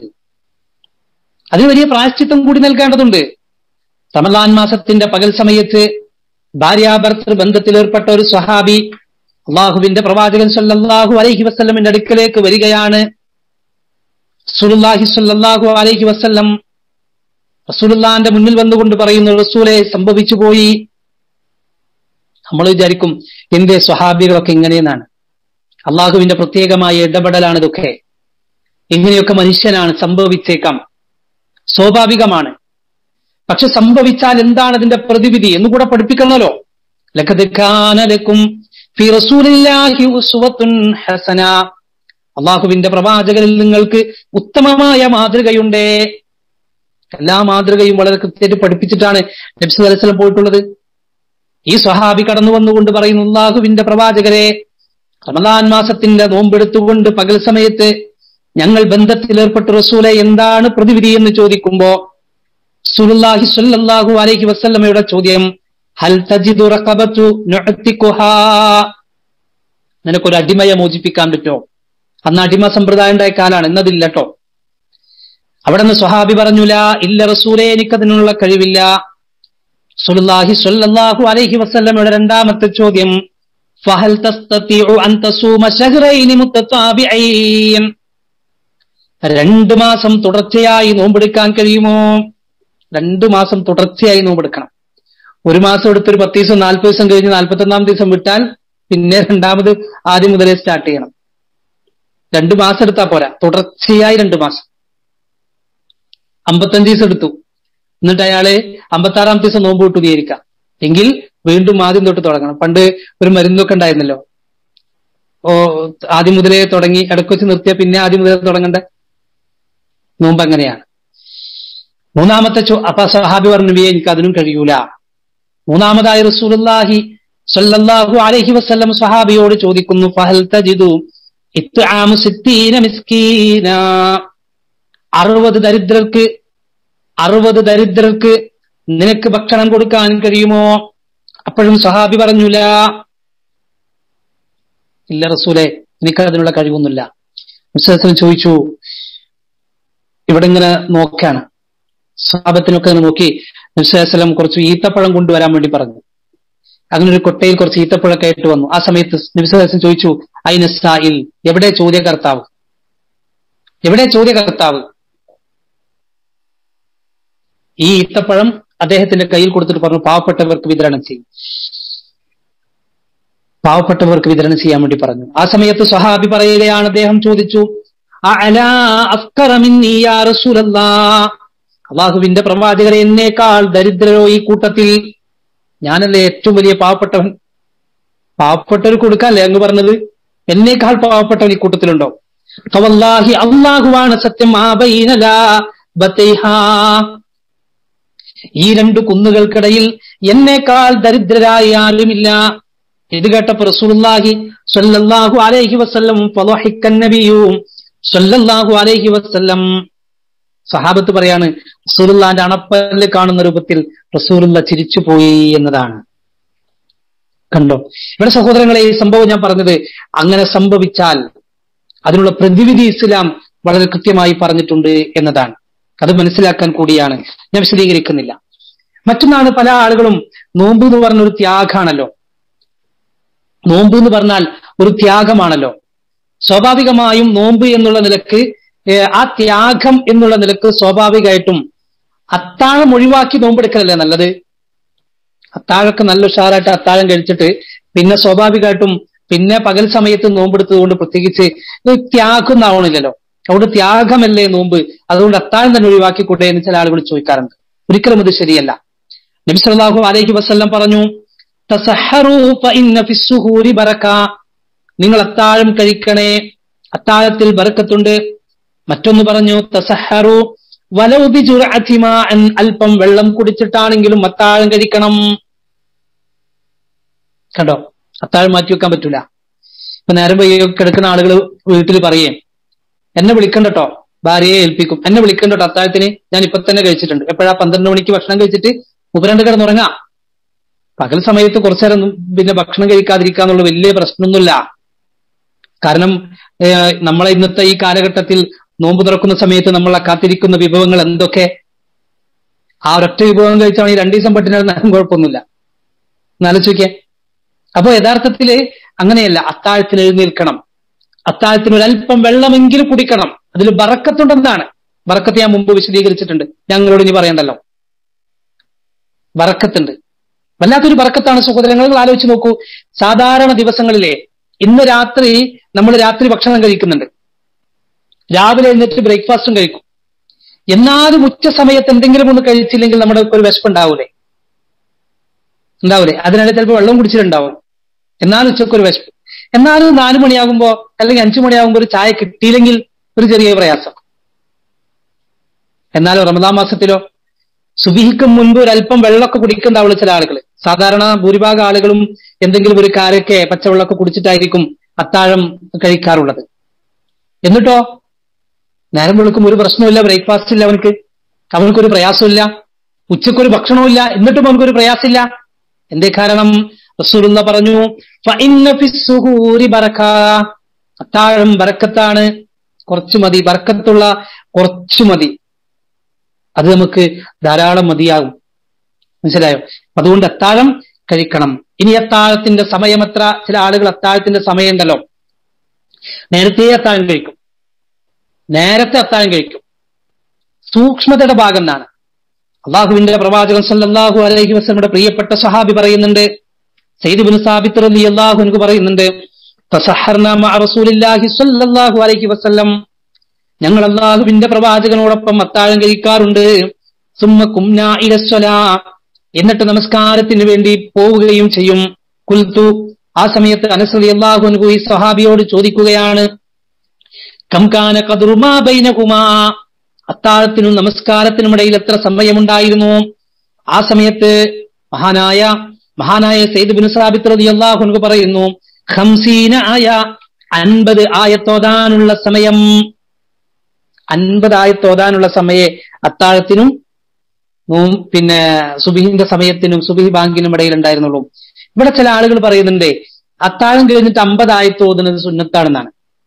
അതിന് വലിയ പ്രായശ്ചിത്തം കൂടി നൽകേണ്ടതുണ്ട് റമദാൻ മാസത്തിന്റെ പകൽ സമയത്ത് ഭാര്യാഭർത്തൃ ബന്ധത്തിൽ ഏർപ്പെട്ട ഒരു സ്വഹാബി അള്ളാഹുവിന്റെ പ്രവാചകൻ സല്ലല്ലാഹു അലൈഹി വസല്ലമിന്റെ അടുക്കലേക്ക് വരികയാണ് റസൂലുള്ളാഹി സല്ലല്ലാഹു അലൈഹി വസല്ലം റസൂലുള്ളാന്റെ മുന്നിൽ വന്നുകൊണ്ട് പറയുന്നു റസൂലെ സംഭവിച്ചു പോയി നമ്മൾ വിചാരിക്കും എന്തേ സ്വഹാബികളൊക്കെ ഇങ്ങനെയെന്നാണ് അള്ളാഹുവിന്റെ പ്രത്യേകമായ ഇടപെടലാണ് ഇതൊക്കെ ഇങ്ങനെയൊക്കെ മനുഷ്യനാണ് സംഭവിച്ചേക്കാം സ്വാഭാവികമാണ് പക്ഷെ സംഭവിച്ചാൽ എന്താണ് അതിന്റെ പ്രതിവിധി എന്ന് കൂടെ പഠിപ്പിക്കണമല്ലോ ലഖദ് കാന ലക്കും ഫി റസൂലില്ലാഹി ഉസ്വത്തുൻ ഹസന അള്ളാഹുവിന്റെ പ്രവാചകനിൽ നിങ്ങൾക്ക് ഉത്തമമായ മാതൃകയുണ്ടേ എല്ലാ മാതൃകയും വളരെ കൃത്യമായിട്ട് പഠിപ്പിച്ചിട്ടാണ് നബ്സ് അലൈഹിസ്ലം പോയിട്ടുള്ളത് ഈ സ്വഹാബി കടന്നു വന്നുകൊണ്ട് പറയുന്നു അള്ളാഹുവിന്റെ പ്രവാചകരെ റമദാൻ മാസത്തിന്റെ നോമ്പെടുത്തുകൊണ്ട് പകൽ സമയത്ത് ഞങ്ങൾ ബന്ധത്തിൽ ഏർപ്പെട്ട റസൂലെ എന്താണ് പ്രതിവിധി എന്ന് ചോദിക്കുമ്പോ സുലുല്ലാഹി സ്വല്ലല്ലാഹു അലൈഹി വസല്ലമയുടെ ചോദ്യം ഹൽ തജിദു റഖബതു നുഅത്തിഖുഹാ നിനക്കൊരു അടിമയെ മോചിപ്പിക്കാൻ പറ്റുമോ അന്ന് അടിമ സമ്പ്രദായം ഉണ്ടായ കാലാണ് എന്നതില്ല കേട്ടോ അവിടെ നിന്ന് സ്വഹാബി പറഞ്ഞുല ഇല്ല റസൂലെ എനിക്കതിനുള്ള കഴിവില്ല സുലുല്ലാഹി സ്വല്ലല്ലാഹു അലൈഹി വസല്ലമയുടെ രണ്ടാമത്തെ ചോദ്യം ഫഹൽ തസ്തതിഉ അൻ തസൂമ ശഹ്റൈനി മുത്തതാബിഈൻ രണ്ട് മാസം തുടർച്ചയായി നോമ്പെടുക്കാൻ കഴിയുമോ രണ്ട് മാസം തുടർച്ചയായി നോമ്പെടുക്കണം ഒരു മാസം എടുത്തൊരു പത്ത് ദിവസം നാൽപ്പത് ദിവസം കഴിഞ്ഞ് നാൽപ്പത്തൊന്നാം ദിവസം വിട്ടാൽ പിന്നെ രണ്ടാമത് ആദ്യം മുതലേ സ്റ്റാർട്ട് ചെയ്യണം രണ്ട് മാസം എടുത്താൽ പോരാ തുടർച്ചയായി രണ്ട് മാസം അമ്പത്തഞ്ച് ദിവസം എടുത്തു എന്നിട്ട് അയാള് അമ്പത്താറാം ദിവസം നോമ്പ് വിട്ടു വിചാരിക്കാം എങ്കിൽ വീണ്ടും ആദ്യം തൊട്ട് തുടങ്ങണം പണ്ട് ഒരു മരുന്നൊക്കെ ഉണ്ടായിരുന്നല്ലോ ഓ ആദ്യം മുതലേ തുടങ്ങി ഇടയ്ക്ക് വെച്ച് നിർത്തിയ പിന്നെ ആദ്യം മുതലേ തുടങ്ങണ്ട നോമ്പ് അങ്ങനെയാണ് മൂന്നാമത്തെ ചോ അപ്പൊ സഹാബി പറഞ്ഞു "ബിയെ, എനിക്ക് അതിനും കഴിയൂല മൂന്നാമതായി റസൂലുള്ളാഹി സ്വല്ലല്ലാഹു അലൈഹി വസല്ലം സഹാബിയോട് ചോദിക്കുന്നു ഫഹൽ തജിദു ഇത്ആമു സിത്തീന മിസ്കീന അറുപത് ദരിദ്രർക്ക് അറുപത് ദരിദ്രർക്ക് നിനക്ക് ഭക്ഷണം കൊടുക്കാൻ കഴിയുമോ അപ്പോഴും സഹാബി പറഞ്ഞുല ഇല്ല റസൂലെ എനിക്ക് അതിനുള്ള കഴിവൊന്നുമില്ല വിശ്വാസം ചോദിച്ചു ഇവിടെ ഇങ്ങനെ നോക്കാണ് സ്വാപത്തിനൊക്കെ ഇങ്ങനെ നോക്കി വിശ്വാസം കുറച്ച് ഈത്തപ്പഴം കൊണ്ടുവരാൻ വേണ്ടി പറഞ്ഞു അങ്ങനെ ഒരു കൊട്ടയിൽ കുറച്ച് ഈത്തപ്പഴമൊക്കെ ആയിട്ട് വന്നു ആ സമയത്ത് നിമിഷം ചോദിച്ചു ഐനസ്തായിൽ എവിടെ ചോദ്യകർത്താവ് എവിടെ ചോദ്യകർത്താവ് ഈ ഈത്തപ്പഴം അദ്ദേഹത്തിന്റെ കയ്യിൽ കൊടുത്തിട്ട് പറഞ്ഞു പാവപ്പെട്ടവർക്ക് വിതരണം ചെയ്യും പാവപ്പെട്ടവർക്ക് വിതരണം ചെയ്യാൻ വേണ്ടി പറഞ്ഞു ആ സമയത്ത് സ്വഹാബി പറയുകയാണ് അദ്ദേഹം ചോദിച്ചു "അഅലാ അഫ്കറ മിന്നീ യാ റസൂലല്ലാ?" അള്ളാഹുവിന്റെ പ്രവാചകരെ എന്നേക്കാൾ ദരിദ്രരോ ഈ കൂട്ടത്തിൽ ഞാനല്ലേ ഏറ്റവും വലിയ പാവപ്പെട്ടവൻ പാവപ്പെട്ടവർ കൊടുക്കാല്ലേ അങ്ങ് പറഞ്ഞത് എന്നേക്കാൾ പാവപ്പെട്ടവൻ ഈ കൂട്ടത്തിലുണ്ടോ ഫവല്ലാഹി അള്ളാഹുവാണ് സത്യം ആ ബൈനലാ ബത്തൈഹാ. ഈ രണ്ട് കുന്നുകൾക്കിടയിൽ എന്നേക്കാൾ ദരിദ്രരായ ആരുമില്ല ഇത് കേട്ടപ്പോ റസൂലുള്ളാഹി സ്വല്ലല്ലാഹു അലൈഹി വസല്ലം ഫളഹിക്കൻ നബിയും സ്വല്ലല്ലാഹു അലൈഹി വസല്ലം സഹാബത്ത് പറയാണ് റസൂലുള്ളാന്റെ അണപ്പല്ല് കാണുന്ന രൂപത്തിൽ റസൂലുള്ള ചിരിച്ചുപോയി എന്നതാണ് കണ്ടോ ഇവിടെ സഹോദരങ്ങളെ ഈ സംഭവം ഞാൻ പറഞ്ഞത് അങ്ങനെ സംഭവിച്ചാൽ അതിനുള്ള പ്രതിവിധി ഇസ്ലാം വളരെ കൃത്യമായി പറഞ്ഞിട്ടുണ്ട് എന്നതാണ് അത് മനസ്സിലാക്കാൻ കൂടിയാണ് ഞാൻ വിശദീകരിക്കുന്നില്ല മറ്റൊന്നാണ് പല ആളുകളും നോമ്പ് എന്ന് പറഞ്ഞ ഒരു ത്യാഗാണല്ലോ നോമ്പ് എന്ന് പറഞ്ഞാൽ ഒരു ത്യാഗമാണല്ലോ സ്വാഭാവികമായും നോമ്പ് എന്നുള്ള നിലക്ക് ഏഹ്, ആ ത്യാഗം എന്നുള്ള നിലക്ക് സ്വാഭാവികമായിട്ടും അത്താഴം ഒഴിവാക്കി നോമ്പെടുക്കലല്ലേ നല്ലത് അത്താഴമൊക്കെ നല്ല ഉഷാറായിട്ട് അത്താഴം കഴിച്ചിട്ട് പിന്നെ സ്വാഭാവികമായിട്ടും പിന്നെ പകൽ സമയത്ത് നോമ്പെടുത്തത് കൊണ്ട് പ്രത്യേകിച്ച് ഇത് ത്യാഗം എന്നാവണില്ലല്ലോ അതുകൊണ്ട് ത്യാഗമല്ലേ നോമ്പ് അതുകൊണ്ട് അത്താഴം തന്നെ ഒഴിവാക്കിക്കൂട്ടെ എന്ന് ചില ആളുകൾ ചോദിക്കാറുണ്ട് ഒരിക്കലും അത് ശരിയല്ല നബി സല്ലല്ലാഹു അലൈഹി വസല്ലം പറഞ്ഞു തസഹറൂ ഫഇന്ന ഫിസ്സുഹൂരി ബറക നിങ്ങൾ അത്താഴം കഴിക്കണേ അത്താഴത്തിൽ ബറക്കത്തുണ്ട് മറ്റൊന്ന് പറഞ്ഞു തസഹറു വലൗ ബിജുർഅതി മാഅൻ അല്പം വെള്ളം കുടിച്ചിട്ടാണെങ്കിലും അത്താഴം കഴിക്കണം കണ്ടോ അത്താഴം മാറ്റി വെക്കാൻ പറ്റൂല ഇപ്പൊ നേരം വൈകി കിടക്കുന്ന ആളുകൾ വീട്ടിൽ പറയേ എന്നെ വിളിക്കണ്ടട്ടോ ഭാര്യയെ ഏൽപ്പിക്കും എന്നെ വിളിക്കണ്ടട്ടോ അത്താഴത്തിന് ഞാൻ ഇപ്പൊ തന്നെ കഴിച്ചിട്ടുണ്ട് എപ്പോഴാ പന്ത്രണ്ട് മണിക്ക് ഭക്ഷണം കഴിച്ചിട്ട് ഉപരണ്ട് കിടന്നുറങ്ങാം പകൽ സമയത്ത് കുറച്ചേരം ഒന്നും പിന്നെ ഭക്ഷണം കഴിക്കാതിരിക്കാന്നുള്ള വലിയ പ്രശ്നമൊന്നുമില്ല കാരണം ഏഹ്, നമ്മളെ ഇന്നത്തെ ഈ കാലഘട്ടത്തിൽ നോമ്പ് തുറക്കുന്ന സമയത്ത് നമ്മൾ കാത്തിരിക്കുന്ന വിഭവങ്ങൾ എന്തൊക്കെ ആ ഒരൊറ്റ വിഭവം കഴിച്ചാണെങ്കിൽ രണ്ടു ദിവസം പട്ടിണിരുന്നാലും കുഴപ്പമൊന്നുമില്ല എന്നാലോചിക്കേ അപ്പൊ യഥാർത്ഥത്തില് അങ്ങനെയല്ല അത്താഴത്തിന് എഴുന്നേൽക്കണം അത്താഴത്തിന് ഒരല്പം വെള്ളമെങ്കിലും കുടിക്കണം അതിൽ ബറക്കത്തുണ്ടെന്നാണ് ബറക്കത്ത് ഞാൻ മുമ്പ് വിശദീകരിച്ചിട്ടുണ്ട് ഞങ്ങളോട് ഇനി പറയണ്ടല്ലോ ബറക്കത്തുണ്ട് വല്ലാത്തൊരു ബറക്കത്താണ് സഹോദരങ്ങൾ നിങ്ങൾ ആലോചിച്ച് നോക്കൂ സാധാരണ ദിവസങ്ങളിലെ ഇന്ന് രാത്രി നമ്മൾ രാത്രി ഭക്ഷണം കഴിക്കുന്നുണ്ട് രാവിലെ എഴുന്നേറ്റ് ബ്രേക്ക്ഫാസ്റ്റും കഴിക്കും എന്നാലും ഉച്ച സമയത്ത് എന്തെങ്കിലും ഒന്ന് കഴിച്ചില്ലെങ്കിൽ നമ്മുടെ ഒരു വിശപ്പ് ഉണ്ടാവൂലേ ഉണ്ടാവൂലേ അതിനിടെ ചിലപ്പോൾ വെള്ളം കുടിച്ചിട്ടുണ്ടാവും എന്നാലും ഉച്ചക്ക് ഒരു വിശപ്പ് എന്നാലും നാലു മണിയാകുമ്പോ അല്ലെങ്കിൽ അഞ്ചു മണിയാകുമ്പോ ഒരു ചായ കിട്ടിയില്ലെങ്കിൽ ഒരു ചെറിയ പ്രയാസം എന്നാലും റമദാൻ മാസത്തിലോ സുബിഹിക്കും മുൻപ് ഒരു അല്പം വെള്ളമൊക്കെ കുടിക്കുന്നുണ്ടാവുള്ളൂ ചില ആളുകൾ സാധാരണ ഭൂരിഭാഗം ആളുകളും എന്തെങ്കിലും ഒരു കാരക്കെ പച്ചവെള്ളമൊക്കെ കുടിച്ചിട്ടായിരിക്കും അത്താഴം കഴിക്കാറുള്ളത് എന്നിട്ടോ നേരം വെളുക്കും ഒരു പ്രശ്നമില്ല ബ്രേക്ക്ഫാസ്റ്റ് ഇല്ല അവനക്ക് അവനക്കൊരു പ്രയാസമില്ല ഉച്ചക്കൊരു ഭക്ഷണമില്ല എന്നിട്ടും അവനക്കൊരു പ്രയാസമില്ല എന്തേ കാരണം റസൂലുള്ള പറഞ്ഞു "ഫഇന്ന ഫിസ്സുഹൂരി ബറക." അത്താഴം ബറക്കത്താണ് കുറച്ചു മതി ബറക്കത്തുള്ള കുറച്ചു മതി അത് നമുക്ക് ധാരാളം മതിയാകും മനസ്സിലായോ അതുകൊണ്ട് അത്താഴം കഴിക്കണം ഇനി അത്താഴത്തിന്റെ സമയം എത്ര ചില ആളുകൾ അത്താഴത്തിന്റെ സമയമുണ്ടല്ലോ നേരത്തെ അത്താഴം കഴിക്കും നേരത്തെ അത്താഴം കഴിക്കും സൂക്ഷ്മതയുടെ ഭാഗം എന്നാണ് അള്ളാഹുവിന്റെ പ്രവാചകൻ സല്ലല്ലാഹു അലൈഹി വസല്ലമയുടെ പ്രിയപ്പെട്ട സഹാബി പറയുന്നുണ്ട് സയ്യിദ് ബിൻ സാബിത്ത് റളിയല്ലാഹു അൻഹു പറയുന്നുണ്ട് തസഹർന മഅ റസൂലില്ലാഹി സ്വല്ലല്ലാഹു അലൈഹി വസല്ലം ഞങ്ങൾ അള്ളാഹുവിന്റെ പ്രവാചകനോടൊപ്പം അത്താഴം കഴിക്കാറുണ്ട് സുമ്മ കുംനാ ഇലസ്വലാ എന്നിട്ട് നമസ്കാരത്തിന് വേണ്ടി പോവുകയും ചെയ്യും കുൽത്തു ആ സമയത്ത് അനസ് റളിയല്ലാഹു അൻഹു ഈ സഹാബിയോട് ചോദിക്കുകയാണ് കംകാന കദറുമാ ബൈനകുമാ അത്താഴത്തിനും നമസ്കാരത്തിനും ഇടയിൽ എത്ര സമയമുണ്ടായിരുന്നു ആ സമയത്ത് മഹാനായ മഹാനായ സെയ്ദ് ബിൻ സാബിത്ത് റളിയല്ലാഹു അൻഹു പറയുന്നു ഖംസീന ആയ അൻപത് ആയത്തോതാനുള്ള സമയം അൻപത് ആയത്തോതാനുള്ള സമയേ അത്താഴത്തിനും നോം- പിന്നെ സുബിഹിന്റെ സമയത്തിനും സുബിഹി ബാങ്കിനും ഇടയിൽ ഉണ്ടായിരുന്നുള്ളൂ ഇവിടെ ചില ആളുകൾ പറയുന്നുണ്ട് അത്താഴം കഴിഞ്ഞിട്ട് അമ്പതായത്ത് ഓതുന്നത് സുന്നത്താണെന്നാണ്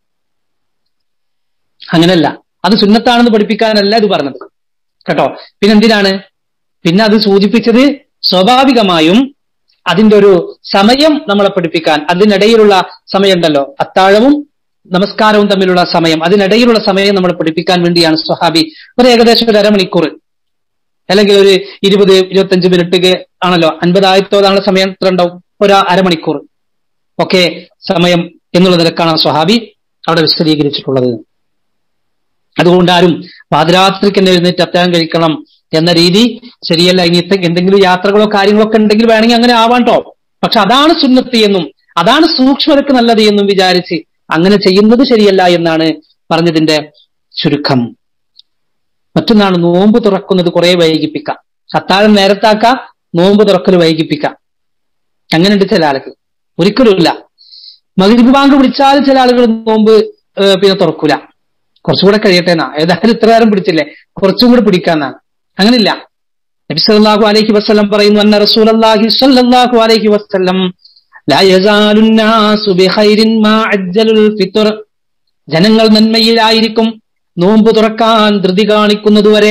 അങ്ങനല്ല അത് സുന്നത്താണെന്ന് പഠിപ്പിക്കാനല്ല ഇത് പറഞ്ഞത് കേട്ടോ പിന്നെ എന്തിനാണ് പിന്നെ അത് സൂചിപ്പിച്ചത് സ്വാഭാവികമായും അതിന്റെ ഒരു സമയം നമ്മളെ പഠിപ്പിക്കാൻ അതിനിടയിലുള്ള സമയമുണ്ടല്ലോ അത്താഴവും നമസ്കാരവും തമ്മിലുള്ള സമയം അതിനിടയിലുള്ള സമയം നമ്മളെ പഠിപ്പിക്കാൻ വേണ്ടിയാണ് സ്വഹാബി ഒരു ഏകദേശം ഒരു അരമണിക്കൂർ അല്ലെങ്കിൽ ഒരു ഇരുപത് ഇരുപത്തഞ്ച് മിനിറ്റ് ആണല്ലോ അൻപതായിരത്തോടാണ് സമയം എത്ര ഉണ്ടാവും ഒരു അരമണിക്കൂർ ഒക്കെ സമയം എന്നുള്ള നിലക്കാണ് സ്വഹാബി അവിടെ വിശദീകരിച്ചിട്ടുള്ളത് അതുകൊണ്ട് ആരും പാതിരാത്രിക്ക് തന്നെ എഴുന്നേറ്റ് അത്താഴം കഴിക്കണം എന്ന രീതി ശരിയല്ല ഇനി എന്തെങ്കിലും യാത്രകളോ കാര്യങ്ങളോ ഒക്കെ ഉണ്ടെങ്കിൽ വേണമെങ്കിൽ അങ്ങനെ ആവാണ്ടോ പക്ഷെ അതാണ് സുന്നത്തി എന്നും അതാണ് സൂക്ഷ്മതക്ക് നല്ലത് എന്നും വിചാരിച്ച് അങ്ങനെ ചെയ്യുന്നത് ശരിയല്ല എന്നാണ് പറഞ്ഞതിന്റെ ചുരുക്കം മറ്റൊന്നാണ് നോമ്പ് തുറക്കുന്നത് കുറെ വൈകിപ്പിക്കാം അത്താഴം നേരത്താക്കാം നോമ്പ് തുറക്കൽ വൈകിപ്പിക്കാം അങ്ങനെയുണ്ട് ചില ആളുകൾ ഒരിക്കലുമില്ല മകരിബ് ബാങ്ക് വിളിച്ചാൽ ചില ആളുകൾ നോമ്പ് പിന്നെ തുറക്കൂല കുറച്ചുകൂടെ കഴിയട്ടെ എന്നാ ഏതായാലും ഇത്ര നേരം പിടിച്ചില്ലേ കുറച്ചും കൂടെ പിടിക്കാന്നാണ് അങ്ങനില്ല നബി സല്ലല്ലാഹു അലൈഹി വസല്ലം പറയുന്നു അന്ന റസൂലുള്ളാഹി സ്വല്ലല്ലാഹു അലൈഹി വസല്ലം ലാ യസാലു നാസു ബിഖൈരിൻ മാ അജ്ജലുൽ ഫിത്ർ ജനങ്ങൾ നന്മയിലായിരിക്കും നോമ്പ് തുറക്കാൻ ധൃതി കാണിക്കുന്നതുവരെ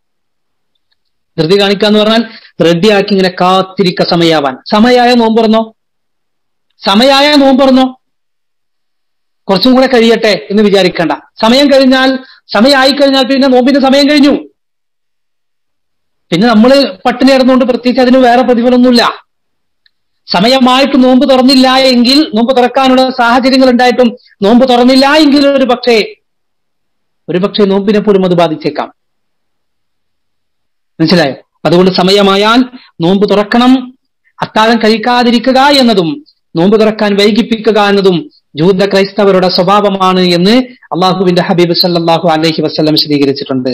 ധൃതി കാണിക്കാന്ന് പറഞ്ഞാൽ റെഡിയാക്കി ഇങ്ങനെ കാത്തിരിക്ക സമയാവാൻ സമയായ നോമ്പ് തുറന്നോ സമയായ നോമ്പ് തുറന്നോ കുറച്ചും കൂടെ കഴിയട്ടെ എന്ന് വിചാരിക്കേണ്ട സമയം കഴിഞ്ഞാൽ സമയമായി കഴിഞ്ഞാൽ പിന്നെ നോമ്പിന്റെ സമയം കഴിഞ്ഞു പിന്നെ നമ്മൾ പട്ടിണി കിടന്നുകൊണ്ട് പ്രത്യേകിച്ച് അതിന് വേറെ പ്രതിഫലമൊന്നുമില്ല സമയമായിട്ട് നോമ്പ് തുറന്നില്ല എങ്കിൽ നോമ്പ് തുറക്കാനുള്ള സാഹചര്യങ്ങൾ ഉണ്ടായിട്ടും നോമ്പ് തുറന്നില്ല എങ്കിൽ ഒരു പക്ഷേ ഒരു പക്ഷേ നോമ്പിനെ പോലും അത് ബാധിച്ചേക്കാം മനസ്സിലായോ അതുകൊണ്ട് സമയമായാൽ നോമ്പ് തുറക്കണം അത്താഴം കഴിക്കാതിരിക്കുക എന്നതും നോമ്പ് തുറക്കാൻ വൈകിപ്പിക്കുക എന്നതും ജൂത ക്രൈസ്തവരുടെ സ്വഭാവമാണ് എന്ന് അള്ളാഹുവിന്റെ ഹബീബ് സല്ലാഹു അലഹി വസ്ലം വിശദീകരിച്ചിട്ടുണ്ട്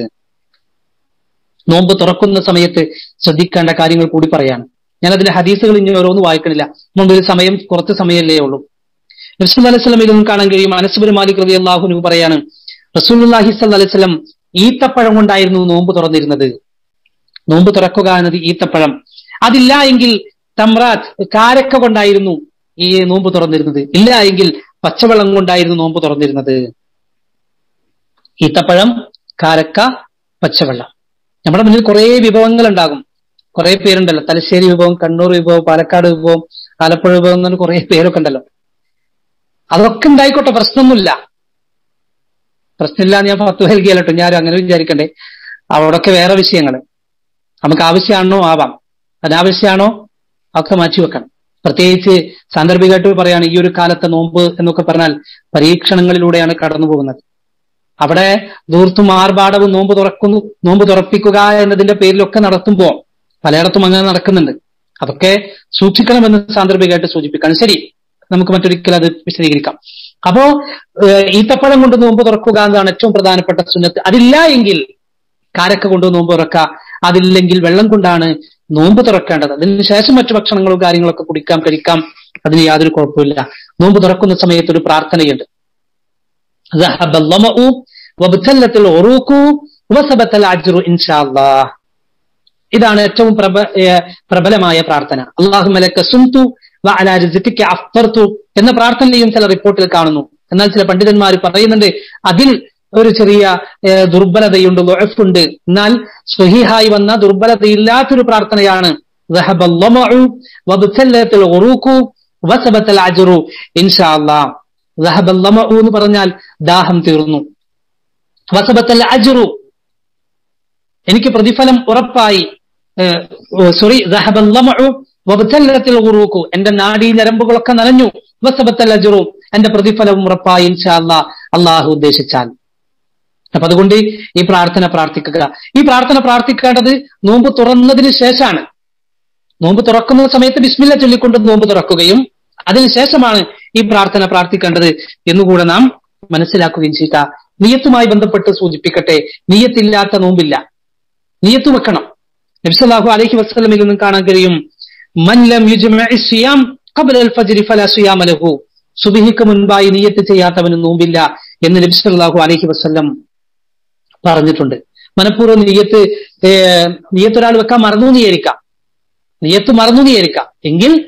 നോമ്പ് തുറക്കുന്ന സമയത്ത് ശ്രദ്ധിക്കേണ്ട കാര്യങ്ങൾ കൂടി പറയാണ് ഞാൻ അതിലെ ഹദീസുകൾ ഇനി ഓരോന്നും വായിക്കണില്ല മുമ്പിൽ സമയം കുറച്ച് സമയമല്ലേ ഉള്ളൂ റസൂൽ അലൈഹി സ്വലം ഇതൊന്നും കാണാൻ കഴിയും അനസുബുൽ മാലിക് റബി അള്ളാഹുനു പറയാണ് റസൂലുല്ലാഹി അലൈഹി സ്വലം ഈത്തപ്പഴം കൊണ്ടായിരുന്നു നോമ്പ് തുറന്നിരുന്നത് നോമ്പ് തുറക്കുക എന്നത് ഈത്തപ്പഴം അതില്ല എങ്കിൽ തമ്രാത്ത് കാരക്ക കൊണ്ടായിരുന്നു ഈ നോമ്പ് തുറന്നിരുന്നത് ഇല്ല എങ്കിൽ പച്ചവെള്ളം കൊണ്ടായിരുന്നു നോമ്പ് തുറന്നിരുന്നത് ഈത്തപ്പഴം കാരക്ക പച്ചവെള്ളം നമ്മുടെ മുന്നിൽ കുറെ വിഭവങ്ങൾ ഉണ്ടാകും കുറെ പേരുണ്ടല്ലോ തലശ്ശേരി വിഭവം കണ്ണൂർ വിഭവം പാലക്കാട് വിഭവം ആലപ്പുഴ വിഭവം എന്ന് കുറെ പേരൊക്കെ ഉണ്ടല്ലോ അതൊക്കെ ഉണ്ടായിക്കോട്ടെ പ്രശ്നമൊന്നുമില്ല പ്രശ്നമില്ല ഞാൻ പത്ത് നൽകിയല്ലോ ഞാനും അങ്ങനെ വിചാരിക്കണ്ടേ അവിടൊക്കെ വേറെ വിഷയങ്ങൾ നമുക്ക് ആവശ്യമാണോ ആവാം അനാവശ്യമാണോ ഒക്കെ മാറ്റി വെക്കണം പ്രത്യേകിച്ച് സാന്ദർഭികമായിട്ട് പറയാണ് ഈ ഒരു കാലത്തെ നോമ്പ് എന്നൊക്കെ പറഞ്ഞാൽ പരീക്ഷണങ്ങളിലൂടെയാണ് കടന്നു പോകുന്നത് അവിടെ ദൂർത്തും ആർഭാടവും നോമ്പ് തുറക്കുന്നു നോമ്പ് തുറപ്പിക്കുക എന്നതിന്റെ പേരിലൊക്കെ നടത്തുമ്പോ പലയിടത്തും അങ്ങനെ നടക്കുന്നുണ്ട് അതൊക്കെ സൂക്ഷിക്കണമെന്ന് സാന്ദർഭികമായിട്ട് സൂചിപ്പിക്കാണ് ശരി നമുക്ക് മറ്റൊരിക്കൽ അത് വിശദീകരിക്കാം അപ്പോ ഈത്തപ്പഴം കൊണ്ട് നോമ്പ് തുറക്കുക എന്നതാണ് ഏറ്റവും പ്രധാനപ്പെട്ട സുന്നത്ത് അതില്ല എങ്കിൽ കാരക്ക കൊണ്ട് നോമ്പ് തുറക്കുക അതില്ലെങ്കിൽ വെള്ളം കൊണ്ടാണ് നോമ്പ് തുറക്കേണ്ടത് അതിന് ശേഷം മറ്റു ഭക്ഷണങ്ങളും കാര്യങ്ങളൊക്കെ കുടിക്കാം കഴിക്കാം അതിന് യാതൊരു കുഴപ്പമില്ല നോമ്പ് തുറക്കുന്ന സമയത്ത് ഒരു പ്രാർത്ഥനയുണ്ട് ഇതാണ് ഏറ്റവും പ്രബ പ്രബലമായ പ്രാർത്ഥന അള്ളാഹുമലക്ക സുംതു അഫ്തർത്തു എന്ന പ്രാർത്ഥനയും ചില റിപ്പോർട്ടിൽ കാണുന്നു എന്നാൽ ചില പണ്ഡിതന്മാർ പറയുന്നുണ്ട് അതിൽ ഒരു ചെറിയ ദുർബലതയുണ്ട് ഉണ്ട് എന്നാൽ സ്വഹിഹായി വന്ന ദുർബലതയില്ലാത്തൊരു പ്രാർത്ഥനയാണ് എന്ന് പറഞ്ഞാൽ ദാഹം തീർന്നു വസബത്തൽ അജുറു എനിക്ക് പ്രതിഫലം ഉറപ്പായി സോറി ഉറൂക്കു എന്റെ നാഡീ ഞരമ്പുകളൊക്കെ നനഞ്ഞു വസബത്തൽ അജുറു എന്റെ പ്രതിഫലവും ഉറപ്പായി ഇൻഷാ അള്ളാഹു ഉദ്ദേശിച്ചാൽ അപ്പൊ അതുകൊണ്ട് ഈ പ്രാർത്ഥന പ്രാർത്ഥിക്കുക ഈ പ്രാർത്ഥന പ്രാർത്ഥിക്കേണ്ടത് നോമ്പ് തുറന്നതിന് ശേഷമാണ് നോമ്പ് തുറക്കുന്ന സമയത്ത് ബിസ്മില്ല ചൊല്ലിക്കൊണ്ട് നോമ്പ് തുറക്കുകയും അതിനുശേഷമാണ് ഈ പ്രാർത്ഥന പ്രാർത്ഥിക്കേണ്ടത് എന്നുകൂടെ നാം മനസ്സിലാക്കുകയും ചെയ്യുക നിയത്തുമായി ബന്ധപ്പെട്ട് സൂചിപ്പിക്കട്ടെ നിയത്തില്ലാത്ത നോമ്പില്ല നിയത്ത് വെക്കണം നബ്സല്ലാഹു അലൈഹി വസ്ലമിൽ നിന്നും കാണാൻ കഴിയും മൻലം സുബിഹിക്ക് മുൻപായി നിയത്ത് ചെയ്യാത്തവന് നോമ്പില്ല എന്ന് നബ്സല്ലാഹു അലൈഹി വസ്ല്ലം പറഞ്ഞിട്ടുണ്ട് മനഃപൂർവ്വം നിയത്ത് നിയത്ത് ഒരാൾ വെക്കാൻ മറന്നു നീയായിരിക്കാം നിയത്ത് മറന്നു നീയായിരിക്കാം എങ്കിൽ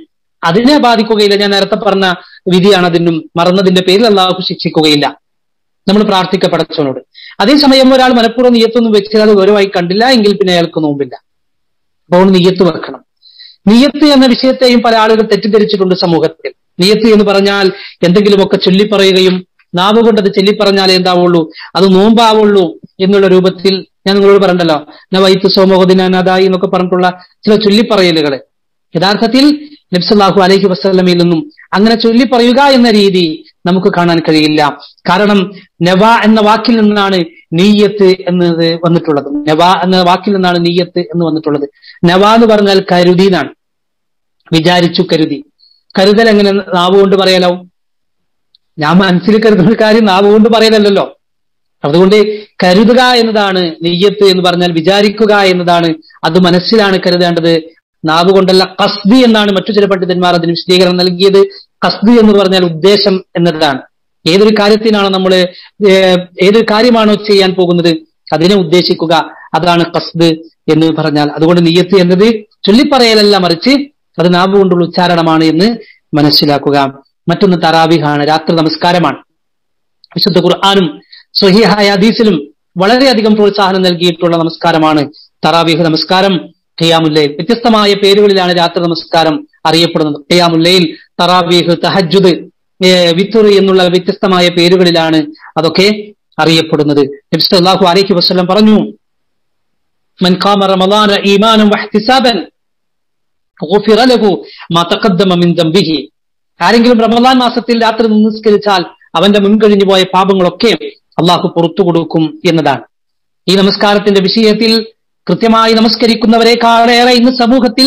അതിനെ ബാധിക്കുകയില്ല ഞാൻ നേരത്തെ പറഞ്ഞ വിധിയാണ് അതിനും മറന്നതിന്റെ പേരിൽ അള്ളാഹു ശിക്ഷിക്കുകയില്ല നമ്മൾ പ്രാർത്ഥിക്കപ്പെടച്ചവനോട് അതേസമയം ഒരാൾ മനഃപൂർവ്വം നീയത്തൊന്നും വെച്ചാൽ അത് ഗൗരവമായി കണ്ടില്ല എങ്കിൽ പിന്നെ അയാൾക്ക് നോമ്പില്ല അപ്പോൾ നീയത്ത് വെക്കണം നീയത്ത് എന്ന വിഷയത്തെയും പല ആളുകൾ തെറ്റിദ്ധരിച്ചിട്ടുണ്ട് സമൂഹത്തിൽ നീയത്ത് എന്ന് പറഞ്ഞാൽ എന്തെങ്കിലുമൊക്കെ ചൊല്ലിപ്പറയുകയും നാവ് കൊണ്ട് അത് ചൊല്ലിപ്പറഞ്ഞാലേ എന്താവുള്ളൂ അത് നോമ്പാവുള്ളൂ എന്നുള്ള രൂപത്തിൽ ഞാൻ നിങ്ങളോട് പറഞ്ഞല്ലോ നവൈത്ത് സോമോദിനാനാദായി എന്നൊക്കെ പറഞ്ഞിട്ടുള്ള ചില ചൊല്ലിപ്പറയലുകൾ യഥാർത്ഥത്തിൽ നബ്സല്ലാഹു അലൈഹി വസ്ലമയിൽ നിന്നും അങ്ങനെ ചൊല്ലിപ്പറയുക എന്ന രീതി നമുക്ക് കാണാൻ കഴിയില്ല കാരണം നവ എന്ന വാക്കിൽ നിന്നാണ് നീയത്ത് എന്നത് വന്നിട്ടുള്ളത് നവ എന്ന വാക്കിൽ നിന്നാണ് നീയത്ത് എന്ന് വന്നിട്ടുള്ളത് നവ എന്ന് പറഞ്ഞാൽ കരുതി എന്നാണ് വിചാരിച്ചു കരുതി കരുതൽ എങ്ങനെ നാവ് കൊണ്ട് പറയാലാവും ഞാൻ മനസ്സിൽ കരുതുന്ന കാര്യം നാവ് കൊണ്ട് പറയലല്ലോ അതുകൊണ്ട് കരുതുക എന്നതാണ് നെയ്യത്ത് എന്ന് പറഞ്ഞാൽ വിചാരിക്കുക എന്നതാണ് അത് മനസ്സിലാണ് കരുതേണ്ടത് നാവ് കൊണ്ടല്ല കസ്ദി എന്നാണ് മറ്റു ചില പണ്ഡിതന്മാർ അതിന് വിശദീകരണം നൽകിയത് കസ്ദി എന്ന് പറഞ്ഞാൽ ഉദ്ദേശം എന്നതാണ് ഏതൊരു കാര്യത്തിനാണോ നമ്മൾ ഏതൊരു കാര്യമാണോ ചെയ്യാൻ പോകുന്നത് അതിനെ ഉദ്ദേശിക്കുക അതാണ് കസ്ദ് എന്ന് പറഞ്ഞാൽ അതുകൊണ്ട് നെയ്യത്ത് എന്നത് ചൊല്ലിപ്പറയലല്ല മറിച്ച് അത് നാവ് കൊണ്ടുള്ള ഉച്ചാരണമാണ് എന്ന് മനസ്സിലാക്കുക മറ്റൊന്ന് തറാവിഹാണ് രാത്രി നമസ്കാരമാണ് വിശുദ്ധ ഖുർആാനും സ്വഹിഹായ ഹദീസിലും വളരെയധികം പ്രോത്സാഹനം നൽകിയിട്ടുള്ള നമസ്കാരമാണ് തറാവിഹ് നമസ്കാരം ഖിയാമുല്ലയിൽ വ്യത്യസ്തമായ പേരുകളിലാണ് രാത്രി നമസ്കാരം അറിയപ്പെടുന്നത് ഖിയാമുല്ലയിൽ തറാവീഹ് തഹജുദ് വിത്തുറ് എന്നുള്ള വ്യത്യസ്തമായ പേരുകളിലാണ് അതൊക്കെ അറിയപ്പെടുന്നത് നബിസ്വല്ലാഹു അലൈഹി വസ്ലം പറഞ്ഞു من قام رمضان ايمانا واحتسابا غفر له ما تقدم من ذنبه ആരെങ്കിലും റമദാൻ മാസത്തിൽ രാത്രി നിസ്കരിച്ചാൽ അവന്റെ മുൻകഴിഞ്ഞു പോയ പാപങ്ങളൊക്കെ അള്ളാഹു പുറത്തു കൊടുക്കും എന്നതാണ് ഈ നമസ്കാരത്തിന്റെ വിഷയത്തിൽ കൃത്യമായി നമസ്കരിക്കുന്നവരെക്കാളേറെ ഇന്ന് സമൂഹത്തിൽ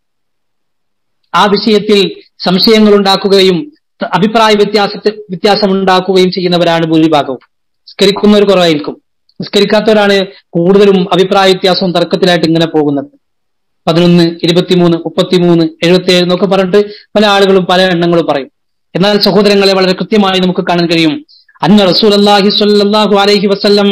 ആ വിഷയത്തിൽ സംശയങ്ങൾ ഉണ്ടാക്കുകയും അഭിപ്രായ വ്യത്യാസത്തെ വ്യത്യാസം ഉണ്ടാക്കുകയും ചെയ്യുന്നവരാണ് ഭൂരിഭാഗവും നിസ്കരിക്കുന്നവർ കുറവായിരിക്കും നിസ്കരിക്കാത്തവരാണ് കൂടുതലും അഭിപ്രായ വ്യത്യാസവും തർക്കത്തിലായിട്ട് ഇങ്ങനെ പോകുന്നത് പതിനൊന്ന് ഇരുപത്തിമൂന്ന് മുപ്പത്തിമൂന്ന് എഴുപത്തിയേഴ് എന്നൊക്കെ പറഞ്ഞിട്ട് പല ആളുകളും പല എണ്ണങ്ങളും പറയും എന്നാൽ സഹോദരങ്ങളെ വളരെ കൃത്യമായി നമുക്ക് കാണാൻ കഴിയും അന്ന റസൂൽ അള്ളാഹി സ്വല്ലല്ലാഹു അലൈഹി വസല്ലം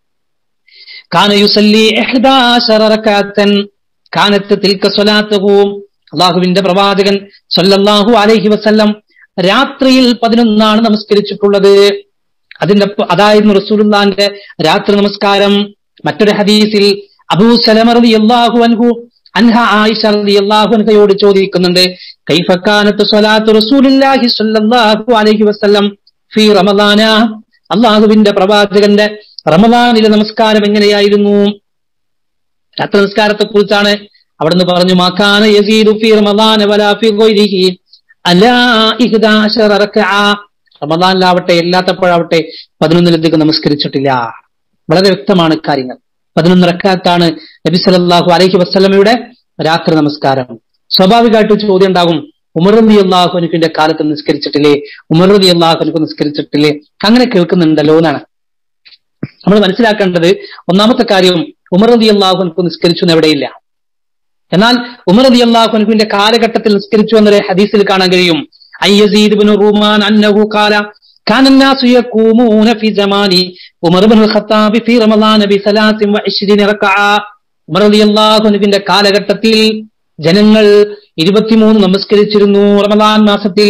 കാന യുസല്ലി ഇഹ്ദാശറ റകഅത്തൻ കാനത്ത് തിൽക സ്വലാത്തുഹു അള്ളാഹുവിന്റെ പ്രവാചകൻ സ്വല്ലല്ലാഹു അലൈഹി വസല്ലം രാത്രിയിൽ പതിനൊന്നാണ് നമസ്കരിച്ചിട്ടുള്ളത് അതിന്റെ അതായിരുന്നു റസൂലുള്ളാന്റെ രാത്രി നമസ്കാരം മറ്റൊരു ഹദീസിൽ അബൂ സലമ റളിയല്ലാഹു അൻഹു അൻഹ ആയിഷ റളിയല്ലാഹു അൻഹയോട് ചോദിക്കുന്നുണ്ട് കൈഫ കാനത്ത് സ്വലാത്തു റസൂലുള്ളാഹി സ്വല്ലല്ലാഹു അലൈഹി വസല്ലം ഫീ റമദാന അള്ളാഹുവിന്റെ പ്രവാചകന്റെ റമദാനിലെ നമസ്കാരം എങ്ങനെയായിരുന്നു രാത്രി നമസ്കാരത്തെ കുറിച്ചാണ് അവിടുന്ന് പറഞ്ഞു മാക്കാന യസീദു ഫീ റമദാന വലാ ഫീ ഗൈരിഹി അലാ ഇഹ്ദാശറ റക്അ റമദാനിലാവട്ടെ എല്ലാത്തപ്പോഴാവട്ടെ പതിനൊന്നിലധികം നമസ്കരിച്ചിട്ടില്ല വളരെ വ്യക്തമാണ് കാര്യങ്ങൾ പതിനൊന്ന് റക്കാത്താണ് നബി സല്ലല്ലാഹു അലൈഹി വസ്ലമയുടെ രാത്രി നമസ്കാരം സ്വാഭാവികമായിട്ട് ചോദ്യം ഉണ്ടാകും ഉമർ റബി അള്ളാഹു എനിക്കിന്റെ കാലത്ത് നിസ്കരിച്ചിട്ടില്ലേ ഉമർ റബി അള്ളാഹു എനിക്ക് നിസ്കരിച്ചിട്ടില്ലേ അങ്ങനെ കേൾക്കുന്നുണ്ടല്ലോ എന്നാണ് നമ്മൾ മനസ്സിലാക്കേണ്ടത് ഒന്നാമത്തെ കാര്യം ഉമർ റബി അള്ളാഹു എനിക്ക് നിസ്കരിച്ചു എന്ന് എവിടെയില്ല എന്നാൽ ഉമർ റബി അള്ളാഹു എനിക്കിന്റെ കാലഘട്ടത്തിൽ നിസ്കരിച്ചു എന്നൊരു ഹദീസിൽ കാണാൻ കഴിയും അയ്യസീദ് ബിൻ റൂമാൻ അന്നഹു കാല كان الناس يقومون في زمان عمر بن الخطاب في رمضان بثلاث وعشرين ركعة ഉമർ റളിയല്ലാഹു അൻഹുവിന്റെ കാലഘട്ടത്തിൽ ജനങ്ങൾ ഇരുപത്തിമൂന്ന് നമസ്കരിച്ചിരുന്നു റമദാൻ മാസത്തിൽ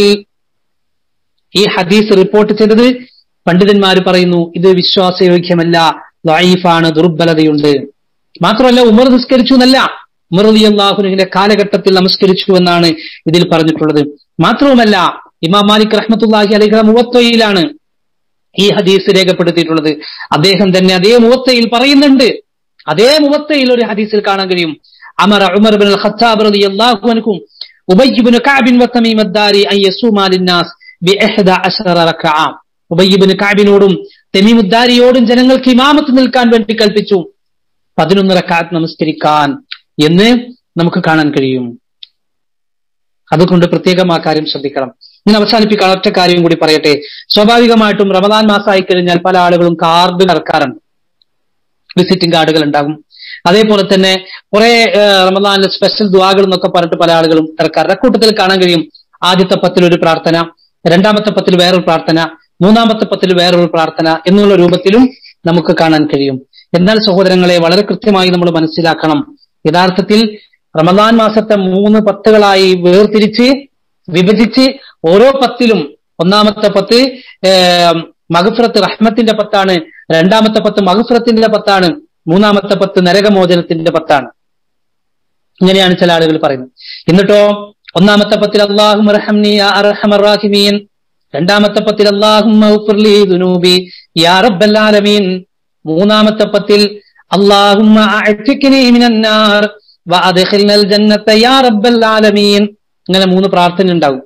ഈ ഹദീസ് റിപ്പോർട്ട് ചെയ്തത് പണ്ഡിതന്മാർ പറയുന്നു ഇത് വിശ്വാസയോഗ്യമല്ല ലൈഫാണ് ദുർബലതയുണ്ട് മാത്രമല്ല ഉമർ നിസ്കരിച്ചു എന്നല്ല ഉമർ റളിയല്ലാഹുവിന്റെ കാലഘട്ടത്തിൽ നമസ്കരിച്ചു എന്നാണ് ഇതിൽ പറഞ്ഞിട്ടുള്ളത് മാത്രവുമല്ല ഇമാം മാലിക് റഹ്മത്തുല്ലാഹി അലൈഹി മുവത്തയിലാണ് ഈ ഹദീസ് രേഖപ്പെടുത്തിയിട്ടുള്ളത് അദ്ദേഹം തന്നെ അതേ മുവത്തയിൽ പറയുന്നുണ്ട് അതേ മുവത്തയിൽ ഒരു ഹദീസിൽ കാണാൻ കഴിയും അമർ ഉമർ ബിൻ ഖത്താബ് റളിയല്ലാഹു അൻഹു ഉബയ്യ് ബിൻ കഅബ് വതമീം അദ്ദാരി അൻ യസൂമ ലിന്നാസ് ബി 11 റക്അ ഉബയ്യ് ബിൻ കഅബിനോടും തമീം ഉദ്ദാരിയോടും ജനങ്ങൾക്ക് ഇമാമത്ത് നിൽക്കാൻ വേണ്ടി കൽപ്പിച്ചു പതിനൊന്ന് റക്അത്ത് നമസ്കരിക്കാൻ എന്ന് നമുക്ക് കാണാൻ കഴിയും അതുകൊണ്ട് പ്രത്യേകം ആ കാര്യം ശ്രദ്ധിക്കണം ഞാൻ അവസാനിപ്പിക്കാൻ ഒറ്റ കാര്യം കൂടി പറയട്ടെ സ്വാഭാവികമായിട്ടും റമദാൻ മാസമായി കഴിഞ്ഞാൽ പല ആളുകളും കാർഡ് ഇറക്കാറുണ്ട് വിസിറ്റിംഗ് കാർഡുകൾ ഉണ്ടാകും അതേപോലെ തന്നെ കുറെ റമദാനിലെ സ്പെഷ്യൽ ദ്വാകൾ എന്നൊക്കെ പറഞ്ഞിട്ട് പല ആളുകളും ഇറക്കാറുണ്ട് അക്കൂട്ടത്തിൽ കാണാൻ കഴിയും ആദ്യത്തെ പത്തിൽ ഒരു പ്രാർത്ഥന രണ്ടാമത്തെ പത്തിൽ വേറൊരു പ്രാർത്ഥന മൂന്നാമത്തെ പത്തിൽ വേറൊരു പ്രാർത്ഥന എന്നുള്ള രൂപത്തിലും നമുക്ക് കാണാൻ കഴിയും എന്നാൽ സഹോദരങ്ങളെ വളരെ കൃത്യമായി നമ്മൾ മനസ്സിലാക്കണം യഥാർത്ഥത്തിൽ റമദാൻ മാസത്തെ മൂന്ന് പത്തുകളായി വേർതിരിച്ച് വിഭജിച്ച് ഓരോ പത്തിലും ഒന്നാമത്തെ പത്ത് മഹഫ്രത്ത് റഹ്മത്തിന്റെ പത്താണ് രണ്ടാമത്തെ പത്ത് മഹഫ്രത്തിന്റെ പത്താണ് മൂന്നാമത്തെ പത്ത് നരകമോചനത്തിന്റെ പത്താണ് ഇങ്ങനെയാണ് ചില ആളുകൾ പറയുന്നത് എന്നിട്ടോ ഒന്നാമത്തെ പത്തിൽ അള്ളാഹു അർഹമറാഹിമീൻ രണ്ടാമത്തെ പത്തിൽ അള്ളാഹുബി യാ റബ്ബൽ ആലമീൻ മൂന്നാമത്തെ പത്തിൽ അള്ളാഹുമ്മ മിനന്നാർ വഅദ്ഖിൽനൽ ജന്നത യാ റബ്ബൽ ആലമീൻ ഇങ്ങനെ മൂന്ന് പ്രാർത്ഥന ഉണ്ടാവും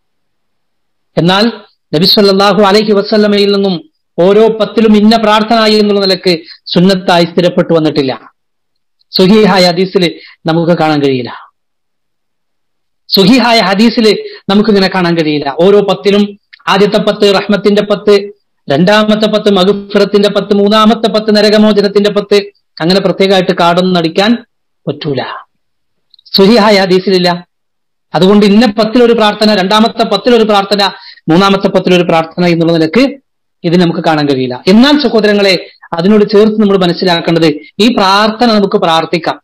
എന്നാൽ നബി സല്ലല്ലാഹു അലൈഹി വസല്ലമയിൽ നിന്നും ഓരോ പത്തിലും ഇന്ന പ്രാർത്ഥന എന്നുള്ള നിലക്ക് സുന്നത്തായി സ്ഥിരപ്പെട്ടു വന്നിട്ടില്ല സുഹീഹായ ഹദീസിൽ നമുക്ക് കാണാൻ കഴിയില്ല സുഹീഹായ ഹദീസിൽ നമുക്ക് ഇങ്ങനെ കാണാൻ കഴിയില്ല ഓരോ പത്തിലും ആദ്യത്തെ പത്ത് റഹ്മത്തിന്റെ പത്ത് രണ്ടാമത്തെ പത്ത് മകുഫറത്തിന്റെ പത്ത് മൂന്നാമത്തെ പത്ത് നരകമോചനത്തിന്റെ പത്ത് അങ്ങനെ പ്രത്യേകമായിട്ട് കാടൊന്നും അടിക്കാൻ പറ്റൂല സുഹിഹായ ഹദീസിലില്ല അതുകൊണ്ട് ഇന്ന പത്തിലൊരു പ്രാർത്ഥന രണ്ടാമത്തെ പത്തിലൊരു പ്രാർത്ഥന മൂന്നാമത്തെ പത്തിലൊരു പ്രാർത്ഥന എന്നുള്ള നിലക്ക് ഇത് നമുക്ക് കാണാൻ കഴിയില്ല എന്നാൽ സഹോദരങ്ങളെ അതിനോട് ചേർത്ത് നമ്മൾ മനസ്സിലാക്കേണ്ടത് ഈ പ്രാർത്ഥന നമുക്ക് പ്രാർത്ഥിക്കാം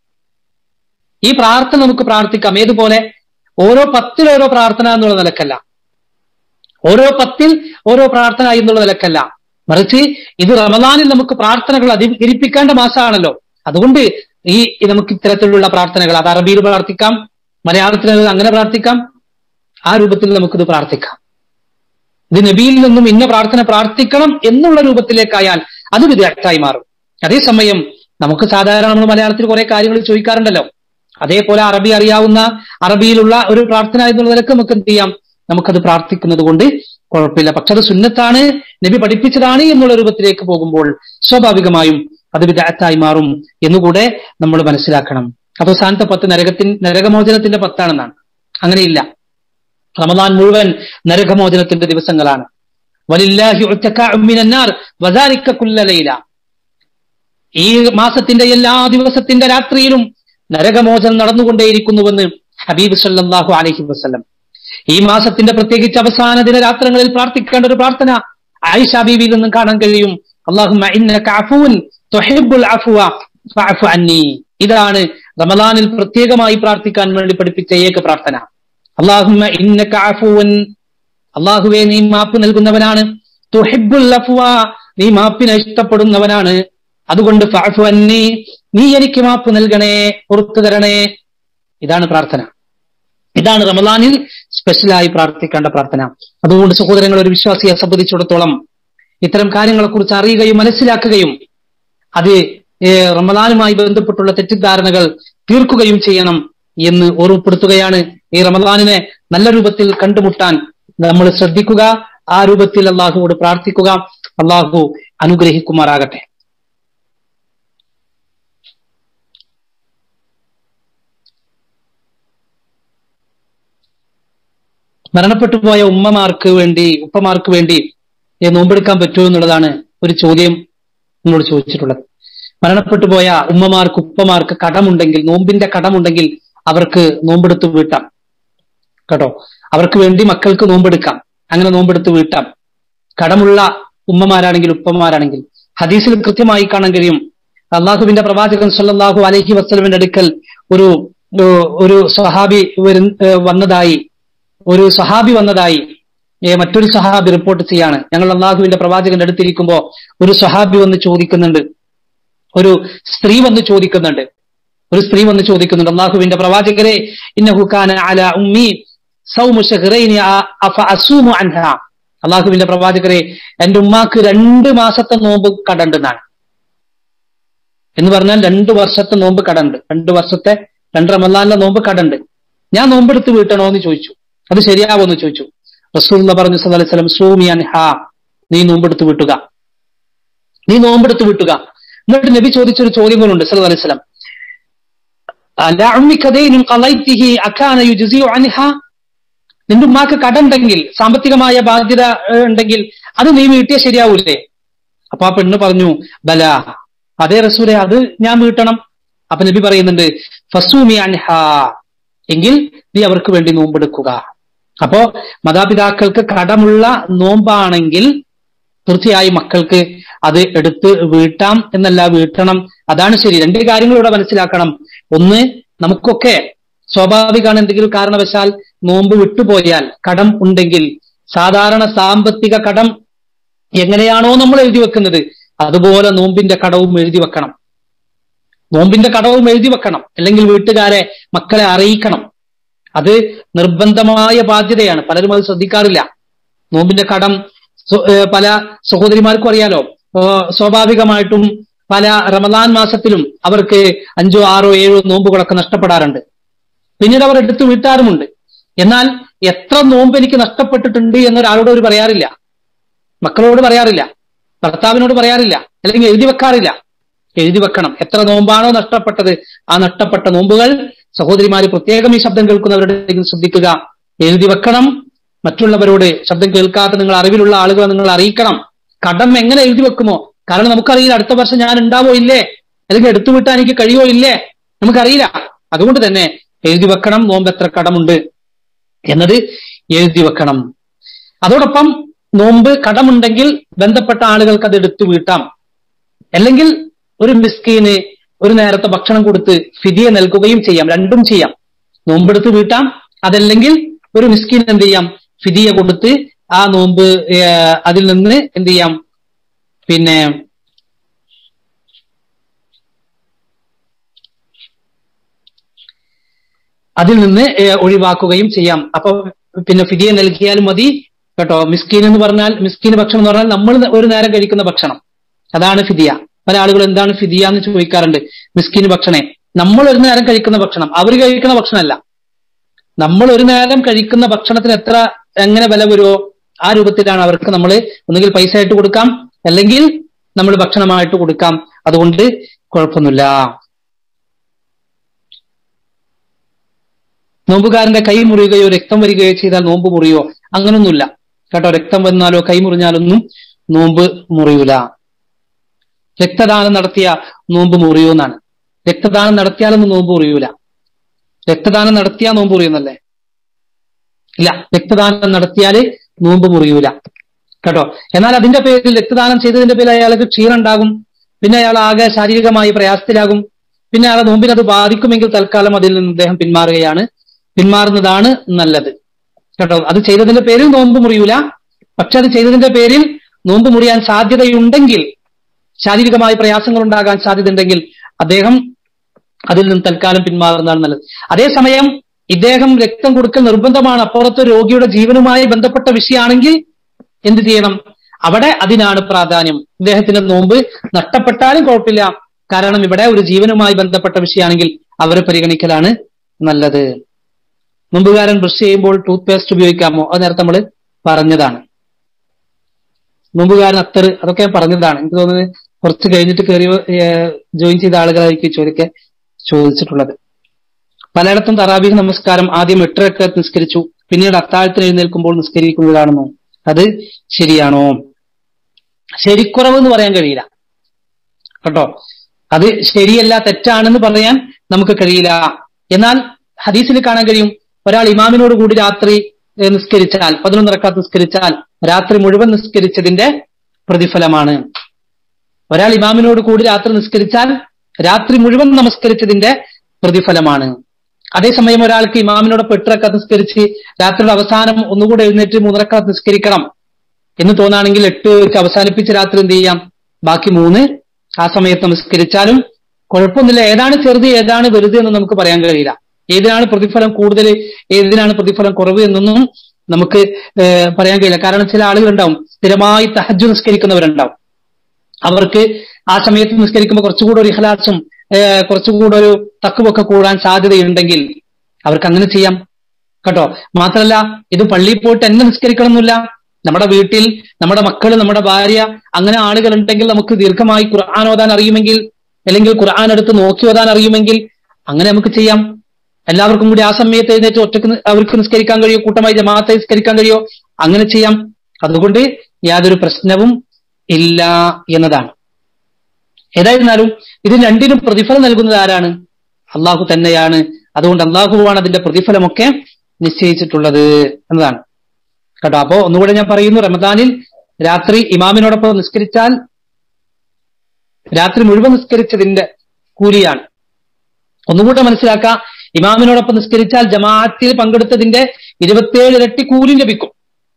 ഈ പ്രാർത്ഥന നമുക്ക് പ്രാർത്ഥിക്കാം ഏതുപോലെ ഓരോ പത്തിൽ ഓരോ പ്രാർത്ഥന എന്നുള്ള നിലക്കല്ല ഓരോ പത്തിൽ ഓരോ പ്രാർത്ഥന എന്നുള്ള നിലക്കല്ല മറിച്ച് ഇത് റമദാനിൽ നമുക്ക് പ്രാർത്ഥനകൾ അധികരിപ്പിക്കേണ്ട മാസമാണല്ലോ അതുകൊണ്ട് ഈ നമുക്ക് ഇത്തരത്തിലുള്ള പ്രാർത്ഥനകൾ അത് അറബിയിൽ പ്രാർത്ഥിക്കാം മലയാളത്തിൽ അങ്ങനെ പ്രാർത്ഥിക്കാം ആ രൂപത്തിൽ നമുക്കിത് പ്രാർത്ഥിക്കാം ഇത് നബിയിൽ നിന്നും ഇന്ന പ്രാർത്ഥന പ്രാർത്ഥിക്കണം എന്നുള്ള രൂപത്തിലേക്കായാൽ അത് വിദഗ്ധായി മാറും അതേസമയം നമുക്ക് സാധാരണ നമ്മൾ മലയാളത്തിൽ കുറെ കാര്യങ്ങൾ ചോദിക്കാറുണ്ടല്ലോ അതേപോലെ അറബി അറിയാവുന്ന അറബിയിലുള്ള ഒരു പ്രാർത്ഥന എന്നുള്ള നിലക്ക് നമുക്ക് എന്ത് ചെയ്യാം നമുക്കത് പ്രാർത്ഥിക്കുന്നത് കൊണ്ട് കുഴപ്പമില്ല പക്ഷെ അത് സുന്നത്താണ് നബി പഠിപ്പിച്ചതാണ് എന്നുള്ള രൂപത്തിലേക്ക് പോകുമ്പോൾ സ്വാഭാവികമായും അത് വിദഗ്ധായി മാറും എന്നുകൂടെ നമ്മൾ മനസ്സിലാക്കണം അവസാനത്തെ പത്ത് നരകത്തിൻ നരകമോചനത്തിന്റെ പത്താണെന്നാണ് അങ്ങനെയില്ല റമദാൻ മുഴുവൻ നരകമോചനത്തിന്റെ ദിവസങ്ങളാണ് വലില്ലാഹി ലൈല ഈ മാസത്തിന്റെ എല്ലാ ദിവസത്തിന്റെ രാത്രിയിലും നരകമോചനം നടന്നുകൊണ്ടേയിരിക്കുന്നുവെന്ന് ഹബീബ് സല്ലാഹു അലഹി വസ്ലം ഈ മാസത്തിന്റെ പ്രത്യേകിച്ച് അവസാന ദിന രാത്രങ്ങളിൽ പ്രാർത്ഥിക്കേണ്ട ഒരു പ്രാർത്ഥന ആയിഷ ബീവിയിൽ നിന്നും കാണാൻ കഴിയും അള്ളാഹു ഇതാണ് റമദാനിൽ പ്രത്യേകമായി പ്രാർത്ഥിക്കാൻ വേണ്ടി പഠിപ്പിച്ച ഏക പ്രാർത്ഥന അള്ളാഹുമ്മ ഇന്നക അഫുവൻ അള്ളാഹുവെ നീ മാപ്പ് നൽകുന്നവനാണ് തുഹിബുൽ അഫ്വ നീ മാപ്പിനെ ഇഷ്ടപ്പെടുന്നവനാണ് അതുകൊണ്ട് ഫഅഫു അന്നി നീ എനിക്ക് മാപ്പ് നൽകണേ പുറത്തു തരണേ ഇതാണ് പ്രാർത്ഥന ഇതാണ് റമദാനിൽ സ്പെഷ്യലായി പ്രാർത്ഥിക്കേണ്ട പ്രാർത്ഥന അതുകൊണ്ട് സഹോദരങ്ങൾ ഒരു വിശ്വാസിയെ സംബന്ധിച്ചിടത്തോളം ഇത്തരം കാര്യങ്ങളെക്കുറിച്ച് അറിയുകയും മനസ്സിലാക്കുകയും അത് റമദാനുമായി ബന്ധപ്പെട്ടുള്ള തെറ്റിദ്ധാരണകൾ തീർക്കുകയും ചെയ്യണം എന്ന് ഓർമ്മപ്പെടുത്തുകയാണ് ഈ റമദാനിനെ നല്ല രൂപത്തിൽ കണ്ടുമുട്ടാൻ നമ്മൾ ശ്രദ്ധിക്കുക ആ രൂപത്തിൽ അള്ളാഹുവോട് പ്രാർത്ഥിക്കുക അള്ളാഹു അനുഗ്രഹിക്കുമാറാകട്ടെ മരണപ്പെട്ടു പോയ ഉമ്മമാർക്ക് വേണ്ടി ഉപ്പമാർക്ക് വേണ്ടി നോമ്പെടുക്കാൻ പറ്റുമോ എന്നുള്ളതാണ് ഒരു ചോദ്യം നമ്മളോട് ചോദിച്ചിട്ടുള്ളത് മരണപ്പെട്ടു പോയ ഉമ്മമാർക്ക് ഉപ്പമാർക്ക് കടമുണ്ടെങ്കിൽ നോമ്പിന്റെ കടമുണ്ടെങ്കിൽ അവർക്ക് നോമ്പെടുത്ത് വീട്ടാം കേട്ടോ അവർക്ക് വേണ്ടി മക്കൾക്ക് നോമ്പെടുക്കാം അങ്ങനെ നോമ്പെടുത്ത് വീട്ടാം കടമുള്ള ഉമ്മമാരാണെങ്കിൽ ഉപ്പമാരാണെങ്കിൽ ഹദീസിൽ കൃത്യമായി കാണാൻ കഴിയും അള്ളാഹുവിന്റെ പ്രവാചകൻ സല്ലാഹു അലഹി വസ്ലമിന്റെ അടുക്കൽ ഒരു ഒരു സഹാബി വരു വന്നതായി ഒരു സഹാബി വന്നതായി മറ്റൊരു സഹാബി റിപ്പോർട്ട് ചെയ്യാണ് ഞങ്ങൾ അള്ളാഹുവിന്റെ പ്രവാചകന്റെ അടുത്തിരിക്കുമ്പോ ഒരു സഹാബി വന്ന് ചോദിക്കുന്നുണ്ട് ഒരു സ്ത്രീ വന്ന് ചോദിക്കുന്നുണ്ട് ഒരു സ്ത്രീ വന്ന് ചോദിക്കുന്നുണ്ട് അള്ളാഹുവിന്റെ പ്രവാചകരെ ഇന്നഹുഖാന അല ഉമ്മി അള്ളാഹുവിന്റെ പ്രവാചകരെ എന്റെ ഉമ്മാക്ക് രണ്ട് മാസത്തെ നോമ്പ് കടണ്ടെന്നാണ് എന്ന് പറഞ്ഞാൽ രണ്ടു വർഷത്തെ നോമ്പ് കടണ്ട് രണ്ടു വർഷത്തെ രണ്ട് റമല്ലാനിലെ നോമ്പ് കടണ്ട് ഞാൻ നോമ്പെടുത്ത് വീട്ടണോ എന്ന് ചോദിച്ചു അത് ശരിയാവോ എന്ന് ചോദിച്ചു റസൂൽ പറഞ്ഞു സല്ലല്ലാഹു അലൈഹി വസല്ലം സൂമിയാൻ ഹാ നീ നോമ്പെടുത്ത് വിട്ടുക നീ നോമ്പെടുത്ത് വിട്ടുക എന്നിട്ട് നബി ചോദിച്ചൊരു ചോദ്യം കൊണ്ടുണ്ട് സല്ലല്ലാഹു അലൈഹി വസല്ലം നിന്റെ ഉമ്മാക്ക് കടമുണ്ടെങ്കിൽ സാമ്പത്തികമായ ബാധ്യത ഉണ്ടെങ്കിൽ അത് നീ വീട്ടിയ ശരിയാവൂലേ അപ്പൊ ആ പെണ്ണ് പറഞ്ഞു ബല അതേ റസൂലെ അത് ഞാൻ വീട്ടണം അപ്പൊ നബി പറയുന്നുണ്ട് ഫസൂമി അൻഹ എങ്കിൽ നീ അവർക്ക് വേണ്ടി നോമ്പെടുക്കുക അപ്പോ മാതാപിതാക്കൾക്ക് കടമുള്ള നോമ്പാണെങ്കിൽ തീർച്ചയായും മക്കൾക്ക് അത് എടുത്ത് വീട്ടാം എന്നല്ല വീട്ടണം അതാണ് ശരി രണ്ട് കാര്യങ്ങൾ ഇവിടെ മനസ്സിലാക്കണം ഒന്ന് നമുക്കൊക്കെ സ്വാഭാവികമാണ് എന്തെങ്കിലും കാരണവശാൽ നോമ്പ് വിട്ടുപോയാൽ കടം ഉണ്ടെങ്കിൽ സാധാരണ സാമ്പത്തിക കടം എങ്ങനെയാണോ നമ്മൾ എഴുതി വെക്കുന്നത് അതുപോലെ നോമ്പിന്റെ കടവും എഴുതി വെക്കണം നോമ്പിന്റെ കടവും എഴുതി വെക്കണം അല്ലെങ്കിൽ വീട്ടുകാരെ മക്കളെ അറിയിക്കണം അത് നിർബന്ധമായ ബാധ്യതയാണ് പലരും അത് ശ്രദ്ധിക്കാറില്ല നോമ്പിന്റെ കടം സ്വ- ഏഹ് പല സഹോദരിമാർക്കും അറിയാലോ ഏഹ് സ്വാഭാവികമായിട്ടും പല റമദാൻ മാസത്തിലും അവർക്ക് അഞ്ചോ ആറോ ഏഴോ നോമ്പുകളൊക്കെ നഷ്ടപ്പെടാറുണ്ട് പിന്നീട് അവർ എടുത്തു വീട്ടാറുമുണ്ട് എന്നാൽ എത്ര നോമ്പ് എനിക്ക് നഷ്ടപ്പെട്ടിട്ടുണ്ട് എന്നൊരാളോട് അവർ പറയാറില്ല മക്കളോട് പറയാറില്ല ഭർത്താവിനോട് പറയാറില്ല അല്ലെങ്കിൽ എഴുതി വെക്കാറില്ല എഴുതി വെക്കണം എത്ര നോമ്പാണോ നഷ്ടപ്പെട്ടത് ആ നഷ്ടപ്പെട്ട നോമ്പുകൾ സഹോദരിമാര് പ്രത്യേകം ഈ ശബ്ദം കേൾക്കുന്നവരുടെ ശ്രദ്ധിക്കുക എഴുതി വെക്കണം മറ്റുള്ളവരോട് ശബ്ദം കേൾക്കാത്ത നിങ്ങൾ അറിവിലുള്ള ആളുകളെ നിങ്ങൾ അറിയിക്കണം കടം എങ്ങനെ എഴുതി വെക്കുമോ കാരണം നമുക്കറിയില്ല അടുത്ത വർഷം ഞാൻ ഉണ്ടാവോ ഇല്ലേ അല്ലെങ്കിൽ എടുത്തു വിട്ടാൻ എനിക്ക് കഴിയോ ഇല്ലേ നമുക്കറിയില്ല അതുകൊണ്ട് തന്നെ എഴുതി വെക്കണം നോമ്പ് എത്ര കടമുണ്ട് എന്നത് എഴുതി വെക്കണം അതോടൊപ്പം നോമ്പ് കടമുണ്ടെങ്കിൽ ബന്ധപ്പെട്ട ആളുകൾക്ക് അത് എടുത്തു വീട്ടാം അല്ലെങ്കിൽ ഒരു മിസ്കീന് ഒരു നേരത്തെ ഭക്ഷണം കൊടുത്ത് ഫിദിയ നൽകുകയും ചെയ്യാം രണ്ടും ചെയ്യാം നോമ്പെടുത്ത് വീട്ടാം അതല്ലെങ്കിൽ ഒരു മിസ്കീൻ എന്ത് ചെയ്യാം ഫിദിയ കൊടുത്ത് ആ നോമ്പ് ഏർ, അതിൽ നിന്ന് എന്ത് ചെയ്യാം പിന്നെ അതിൽ നിന്ന് ഏർ, ഒഴിവാക്കുകയും ചെയ്യാം അപ്പൊ പിന്നെ ഫിദിയ നൽകിയാലും മതി കേട്ടോ മിസ്കീൻ എന്ന് പറഞ്ഞാൽ മിസ്കീൻ ഭക്ഷണം എന്ന് പറഞ്ഞാൽ നമ്മൾ ഒരു നേരം കഴിക്കുന്ന ഭക്ഷണം അതാണ് ഫിദിയ പല ആളുകൾ എന്താണ് ഫിദിയ എന്ന് ചോദിക്കാറുണ്ട് മിസ്കീൻ ഭക്ഷണേ നമ്മൾ ഒരു നേരം കഴിക്കുന്ന ഭക്ഷണം അവർ കഴിക്കുന്ന ഭക്ഷണമല്ല നമ്മൾ ഒരു നേരം കഴിക്കുന്ന ഭക്ഷണത്തിന് എത്ര എങ്ങനെ വില വരുമോ ആ രൂപത്തിലാണ് അവർക്ക് നമ്മൾ ഒന്നുകിൽ പൈസ ആയിട്ട് കൊടുക്കാം അല്ലെങ്കിൽ നമ്മൾ ഭക്ഷണമായിട്ട് കൊടുക്കാം അതുകൊണ്ട് കുഴപ്പമൊന്നുമില്ല നോമ്പുകാരന്റെ കൈ മുറിയുകയോ രക്തം വരികയോ ചെയ്താൽ നോമ്പ് മുറിയോ അങ്ങനൊന്നുമില്ല കേട്ടോ രക്തം വന്നാലോ കൈ മുറിഞ്ഞാലൊന്നും നോമ്പ് മുറിയൂല രക്തദാനം നടത്തിയ നോമ്പ് മുറിയോ എന്നാണ് രക്തദാനം നടത്തിയാലൊന്നും നോമ്പ് മുറിയൂല രക്തദാനം നടത്തിയാൽ നോമ്പ് മുറിയുന്നല്ലേ ഇല്ല രക്തദാനം നടത്തിയാല് നോമ്പ് മുറിയൂല കേട്ടോ എന്നാൽ അതിന്റെ പേരിൽ രക്തദാനം ചെയ്തതിന്റെ പേരിൽ അയാൾക്ക് ക്ഷീണം ഉണ്ടാകും പിന്നെ അയാൾ ആകെ ശാരീരികമായി പ്രയാസത്തിലാകും പിന്നെ അയാളെ നോമ്പിന് അത് ബാധിക്കുമെങ്കിൽ തൽക്കാലം അതിൽ നിന്ന് അദ്ദേഹം പിന്മാറുകയാണ് പിന്മാറുന്നതാണ് നല്ലത് കേട്ടോ അത് ചെയ്തതിന്റെ പേരിൽ നോമ്പ് മുറിയൂല പക്ഷെ അത് ചെയ്തതിന്റെ പേരിൽ നോമ്പ് മുറിയാൻ സാധ്യതയുണ്ടെങ്കിൽ ശാരീരികമായ പ്രയാസങ്ങൾ ഉണ്ടാകാൻ സാധ്യതയുണ്ടെങ്കിൽ അദ്ദേഹം അതിൽ നിന്ന് തൽക്കാലം പിന്മാറുന്നതാണ് നല്ലത് അതേസമയം ഇദ്ദേഹം രക്തം കൊടുക്കൽ നിർബന്ധമാണ് അപ്പുറത്ത് രോഗിയുടെ ജീവനുമായി ബന്ധപ്പെട്ട വിഷയമാണെങ്കിൽ എന്ത് ചെയ്യണം അവിടെ അതിനാണ് പ്രാധാന്യം ഇദ്ദേഹത്തിന്റെ നോമ്പ് നഷ്ടപ്പെട്ടാലും കുഴപ്പമില്ല കാരണം ഇവിടെ ഒരു ജീവനുമായി ബന്ധപ്പെട്ട വിഷയമാണെങ്കിൽ അവരെ പരിഗണിക്കലാണ് നല്ലത് നോമ്പുകാരൻ ബ്രഷ് ചെയ്യുമ്പോൾ ടൂത്ത് പേസ്റ്റ് ഉപയോഗിക്കാമോ അത് നേരത്തെ നമ്മൾ പറഞ്ഞതാണ് നോമ്പുകാരൻ അത്തർ അതൊക്കെ ഞാൻ പറഞ്ഞതാണ് എനിക്ക് തോന്നുന്നത് കുറച്ച് കഴിഞ്ഞിട്ട് കയറി ജോയിൻ ചെയ്ത ആളുകളായിരിക്കും ചോദിക്കെ ചോദിച്ചിട്ടുള്ളത് പലയിടത്തും തറാബീഹ് നമസ്കാരം ആദ്യം എട്ട് റക്കത്ത് നിസ്കരിച്ചു പിന്നീട് അത്താഴത്തിന് എഴുന്നേൽക്കുമ്പോൾ നിസ്കരിക്കുന്നതാണെന്നോ അത് ശരിയാണോ ശരിക്കുറവ് എന്ന് പറയാൻ കഴിയില്ല കേട്ടോ അത് ശരിയല്ല തെറ്റാണെന്ന് പറയാൻ നമുക്ക് കഴിയില്ല എന്നാൽ ഹദീസിൽ കാണാൻ കഴിയും ഒരാൾ ഇമാമിനോട് കൂടി രാത്രി ഏഹ്, നിസ്കരിച്ചാൽ പതിനൊന്ന് റക്കാത്ത് നിസ്കരിച്ചാൽ രാത്രി മുഴുവൻ നിസ്കരിച്ചതിന്റെ പ്രതിഫലമാണ് ഒരാൾ ഇമാമിനോട് കൂടി രാത്രി നിസ്കരിച്ചാൽ രാത്രി മുഴുവൻ നമസ്കരിച്ചതിന്റെ പ്രതിഫലമാണ് അതേസമയം ഒരാൾക്ക് ഇമാമിനോടൊപ്പം എട്ട് റക്കാത്ത് നിസ്കരിച്ച് രാത്രിയുടെ അവസാനം ഒന്നുകൂടെ എഴുന്നേറ്റ് മൂന്നരക്കാത്ത് നിസ്കരിക്കണം എന്ന് തോന്നാണെങ്കിൽ എട്ട് വെച്ച് അവസാനിപ്പിച്ച് രാത്രി എന്ത് ചെയ്യാം ബാക്കി മൂന്ന് ആ സമയത്ത് നമസ്കരിച്ചാലും കുഴപ്പമൊന്നുമില്ല ഏതാണ് ചെറുത് ഏതാണ് വലുത് എന്ന് നമുക്ക് പറയാൻ കഴിയില്ല ഏതിനാണ് പ്രതിഫലം കൂടുതൽ ഏതിനാണ് പ്രതിഫലം കുറവ് എന്നൊന്നും നമുക്ക് ഏഹ്, പറയാൻ കഴിയില്ല കാരണം ചില ആളുകളുണ്ടാവും സ്ഥിരമായി തഹജ് നിസ്കരിക്കുന്നവരുണ്ടാവും അവർക്ക് ആ സമയത്ത് നിസ്കരിക്കുമ്പോൾ കുറച്ചുകൂടെ ഒരു ഇഖലാസും ഏഹ്, കുറച്ചുകൂടെ ഒരു തക്കുവൊക്കെ കൂടാൻ സാധ്യതയുണ്ടെങ്കിൽ അവർക്ക് അങ്ങനെ ചെയ്യാം കേട്ടോ മാത്രമല്ല ഇത് പള്ളിയിൽ പോയിട്ട് എന്നെ നിസ്കരിക്കണം എന്നില്ല നമ്മുടെ വീട്ടിൽ നമ്മുടെ മക്കൾ നമ്മുടെ ഭാര്യ അങ്ങനെ ആളുകൾ ഉണ്ടെങ്കിൽ നമുക്ക് ദീർഘമായി ഖുർആൻ ഓതാൻ അറിയുമെങ്കിൽ അല്ലെങ്കിൽ ഖുർആൻ എടുത്ത് നോക്കി ഓതാൻ അറിയുമെങ്കിൽ അങ്ങനെ നമുക്ക് ചെയ്യാം എല്ലാവർക്കും കൂടി ആ സമയത്ത് എഴുന്നേറ്റ് ഒറ്റക്ക് നി- അവർക്ക് നിസ്കരിക്കാൻ കഴിയോ കൂട്ടമായി ജമാഅത്തെ നിസ്കരിക്കാൻ കഴിയോ അങ്ങനെ ചെയ്യാം അതുകൊണ്ട് യാതൊരു പ്രശ്നവും ഇല്ല എന്നതാണ് ഏതായിരുന്നാലും ഇത് രണ്ടിനും പ്രതിഫലം നൽകുന്നത് ആരാണ് അള്ളാഹു തന്നെയാണ് അതുകൊണ്ട് അള്ളാഹുവാണ് അതിന്റെ പ്രതിഫലമൊക്കെ നിശ്ചയിച്ചിട്ടുള്ളത് എന്നതാണ് കേട്ടോ അപ്പോ ഒന്നുകൂടെ ഞാൻ പറയുന്നു റമദാനിൽ രാത്രി ഇമാമിനോടൊപ്പം നിസ്കരിച്ചാൽ രാത്രി മുഴുവൻ നിസ്കരിച്ചതിന്റെ കൂലിയാണ് ഒന്നുകൂടെ മനസ്സിലാക്കാം ഇമാമിനോടൊപ്പം നിസ്കരിച്ചാൽ ജമാഅത്തിൽ പങ്കെടുത്തതിന്റെ ഇരുപത്തിയേഴ് ഇരട്ടി കൂലി ലഭിക്കും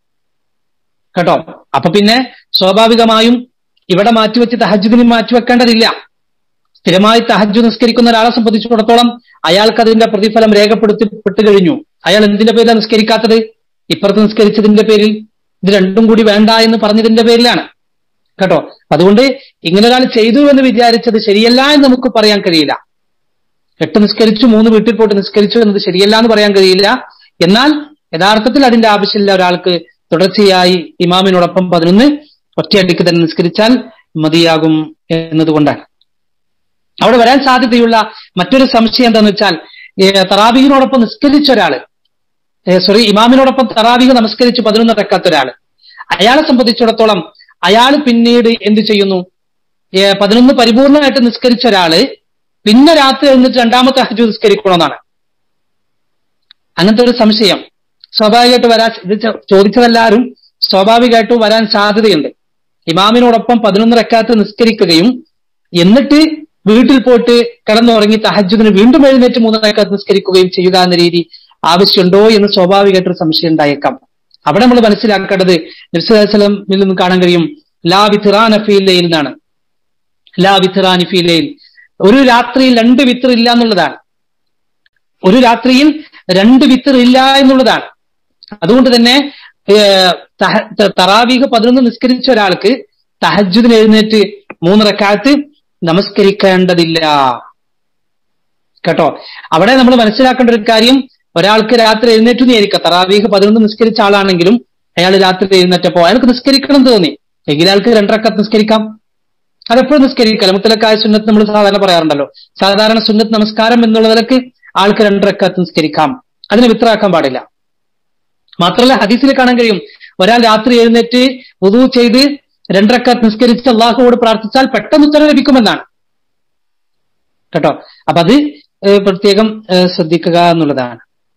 കേട്ടോ അപ്പൊ പിന്നെ സ്വാഭാവികമായും ഇവിടെ മാറ്റിവെച്ച് തഹജുദിനും മാറ്റിവെക്കേണ്ടതില്ല സ്ഥിരമായി തഹജു നിസ്കരിക്കുന്ന ഒരാളെ സംബന്ധിച്ചിടത്തോളം അയാൾക്ക് അതിന്റെ പ്രതിഫലം രേഖപ്പെടുത്തിപ്പെട്ടു കഴിഞ്ഞു അയാൾ എന്തിന്റെ പേരിലാണ് നിസ്കരിക്കാത്തത് ഇപ്പുറത്ത് നിസ്കരിച്ചതിന്റെ പേരിൽ ഇത് രണ്ടും കൂടി വേണ്ട എന്ന് പറഞ്ഞതിന്റെ പേരിലാണ് കേട്ടോ അതുകൊണ്ട് ഇങ്ങനെ ഒരാൾ ചെയ്തു എന്ന് വിചാരിച്ചത് ശരിയല്ല എന്ന് നമുക്ക് പറയാൻ കഴിയില്ല എട്ട് നിസ്കരിച്ചു മൂന്ന് വീട്ടിൽ പോയിട്ട് നിസ്കരിച്ചു എന്നത് ശരിയല്ല എന്ന് പറയാൻ കഴിയില്ല എന്നാൽ യഥാർത്ഥത്തിൽ അതിന്റെ ആവശ്യമില്ല ഒരാൾക്ക് തുടർച്ചയായി ഇമാമിനോടൊപ്പം പതിനൊന്ന് ഒറ്റയടിക്ക് തന്നെ നിസ്കരിച്ചാൽ മതിയാകും എന്നതുകൊണ്ടാണ് അവിടെ വരാൻ സാധ്യതയുള്ള മറ്റൊരു സംശയം എന്താന്ന് വെച്ചാൽ തറാബിഹിനോടൊപ്പം നിസ്കരിച്ച ഒരാള് സോറി ഇമാമിനോടൊപ്പം തറാബിഹ് നമസ്കരിച്ച് പതിനൊന്ന് റക്കാത്ത ഒരാള് അയാളെ സംബന്ധിച്ചിടത്തോളം അയാൾ പിന്നീട് എന്ത് ചെയ്യുന്നു പതിനൊന്ന് പരിപൂർണമായിട്ട് നിസ്കരിച്ച ഒരാള് പിന്നെ രാത്രി എന്നിട്ട് രണ്ടാമത്തെ ഹജു നിസ്കരിക്കണമെന്നാണ് അങ്ങനത്തെ ഒരു സംശയം സ്വാഭാവികമായിട്ട് വരാൻ ഇത് ചോദിച്ചതെല്ലാവരും സ്വാഭാവികമായിട്ട് വരാൻ സാധ്യതയുണ്ട് ഇമാമിനോടൊപ്പം പതിനൊന്ന് റക്കാത്ത് നിസ്കരിക്കുകയും എന്നിട്ട് വീട്ടിൽ പോയിട്ട് കിടന്നുറങ്ങി തഹജുദിന് വീണ്ടും എഴുന്നേറ്റ് മൂന്ന് റക്കാത്ത് നിസ്കരിക്കുകയും ചെയ്യുക എന്ന രീതി ആവശ്യമുണ്ടോ എന്ന് സ്വാഭാവികമായിട്ടൊരു സംശയം ഉണ്ടായേക്കാം അവിടെ നമ്മൾ മനസ്സിലാക്കേണ്ടത് നിർസലമിൽ നിന്ന് കാണാൻ കഴിയും ലാ വിത്തിറാൻ അഫീലയിൽ നിന്നാണ് ലാ വിത്തിറാൻ ഫീലയിൽ ഒരു രാത്രിയിൽ രണ്ട് വിത്തർ ഇല്ല എന്നുള്ളതാണ് ഒരു രാത്രിയിൽ രണ്ട് വിത്തർ ഇല്ല എന്നുള്ളതാണ് അതുകൊണ്ട് തന്നെ തറാവീഹ് പതിനൊന്ന് നിസ്കരിച്ച ഒരാൾക്ക് തഹജുദിന് എഴുന്നേറ്റ് മൂന്ന് റക്കാത്ത് നമസ്കരിക്കേണ്ടതില്ല കേട്ടോ അവിടെ നമ്മൾ മനസ്സിലാക്കേണ്ട ഒരു കാര്യം ഒരാൾക്ക് രാത്രി എഴുന്നേറ്റു നേരിക്കാം തറാവീഹ് പതിനൊന്ന് നിസ്കരിച്ച ആളാണെങ്കിലും അയാൾ രാത്രി എഴുന്നേറ്റപ്പോ അയാൾക്ക് നിസ്കരിക്കണം തോന്നി എങ്കിൽ അയാൾക്ക് രണ്ടരക്കത്ത് നിസ്കരിക്കാം അതെപ്പോഴും നിസ്കരിക്കാം മുത്തലക്കായ സുന്നത്ത് നമ്മൾ സാധാരണ പറയാറുണ്ടല്ലോ സാധാരണ സുന്നത്ത് നമസ്കാരം എന്നുള്ളതിലൊക്കെ ആൾക്ക് രണ്ടരക്കത്ത് നിസ്കരിക്കാം അതിനെ വിത്രാക്കാൻ പാടില്ല മാത്രമല്ല ഹദീസിൽ കാണാൻ കഴിയും ഒരാൾ രാത്രി എഴുന്നേറ്റ് ഉദു ചെയ്ത് രണ്ടരക്കത്ത് നിസ്കരിച്ച് അള്ളാഹുവോട് പ്രാർത്ഥിച്ചാൽ പെട്ടെന്ന് ഉത്തരം ലഭിക്കുമെന്നാണ് കേട്ടോ അപ്പൊ അത് പ്രത്യേകം ശ്രദ്ധിക്കുക എന്നുള്ളതാണ്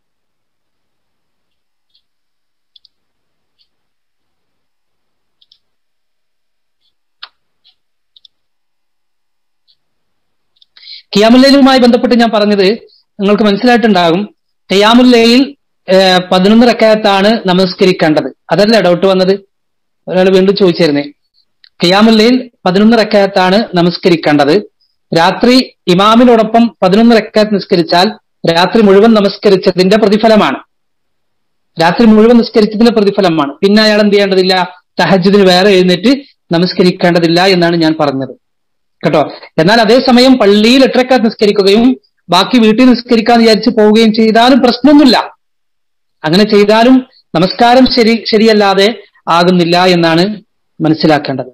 ഖിയാമുല്ലയിലുമായി ബന്ധപ്പെട്ട് ഞാൻ പറഞ്ഞത് നിങ്ങൾക്ക് മനസ്സിലായിട്ടുണ്ടാകും ഖിയാമുല്ലയിൽ പതിനൊന്ന് റക്കായത്താണ് നമസ്കരിക്കേണ്ടത് അതല്ല ഡൗട്ട് വന്നത് ഒരാൾ വീണ്ടും ചോദിച്ചിരുന്നേ ഖിയാമുല്ലയിൽ പതിനൊന്ന് റക്കായത്താണ് നമസ്കരിക്കേണ്ടത് രാത്രി ഇമാമിനോടൊപ്പം പതിനൊന്ന് റക്കായത്ത് നിസ്കരിച്ചാൽ രാത്രി മുഴുവൻ നമസ്കരിച്ചതിന്റെ പ്രതിഫലമാണ് രാത്രി മുഴുവൻ നിസ്കരിച്ചതിന്റെ പ്രതിഫലമാണ് പിന്നെ അയാൾ എന്ത് ചെയ്യേണ്ടതില്ല തഹജുദിന് വേറെ എഴുന്നേറ്റ് നമസ്കരിക്കേണ്ടതില്ല എന്നാണ് ഞാൻ പറഞ്ഞത് കേട്ടോ എന്നാൽ അതേസമയം പള്ളിയിൽ എട്ടരക്കാത്ത് നിസ്കരിക്കുകയും ബാക്കി വീട്ടിൽ നിസ്കരിക്കാൻ വിചാരിച്ച് പോവുകയും ചെയ്താലും പ്രശ്നമൊന്നുമില്ല അങ്ങനെ ചെയ്താലും നമസ്കാരം ശരി ശരിയല്ലാതെ ആകുന്നില്ല എന്നാണ് മനസ്സിലാക്കേണ്ടത്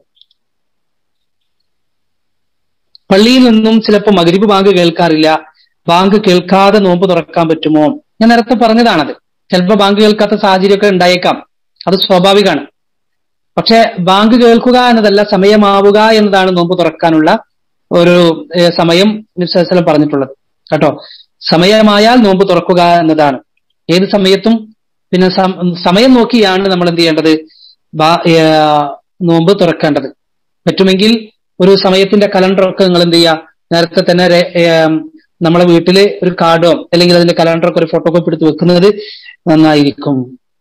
പള്ളിയിൽ നിന്നും ചിലപ്പോൾ മകരിബ് ബാങ്ക് കേൾക്കാറില്ല ബാങ്ക് കേൾക്കാതെ നോമ്പ് തുറക്കാൻ പറ്റുമോ ഞാൻ നേരത്തെ പറഞ്ഞതാണത് ചിലപ്പോൾ ബാങ്ക് കേൾക്കാത്ത സാഹചര്യമൊക്കെ ഉണ്ടായേക്കാം അത് സ്വാഭാവികമാണ് പക്ഷെ ബാങ്ക് കേൾക്കുക എന്നതല്ല സമയമാവുക എന്നതാണ് നോമ്പ് തുറക്കാനുള്ള ഒരു സമയം നിസ്സലം പറഞ്ഞിട്ടുള്ളത് കേട്ടോ സമയമായാൽ നോമ്പ് തുറക്കുക എന്നതാണ് ഏത് സമയത്തും പിന്നെ സമയം നോക്കിയാണ് നമ്മൾ എന്ത് ചെയ്യേണ്ടത് നോമ്പ് തുറക്കേണ്ടത് പറ്റുമെങ്കിൽ ഒരു സമയത്തിന്റെ കലണ്ടറൊക്കെ നിങ്ങൾ എന്ത് ചെയ്യുക നേരത്തെ തന്നെ നമ്മളെ വീട്ടില് ഒരു കാർഡോ അല്ലെങ്കിൽ അതിന്റെ കലണ്ടറൊക്കെ ഒരു ഫോട്ടോ കോപ്പി എടുത്ത് വെക്കുന്നത് നന്നായിരിക്കും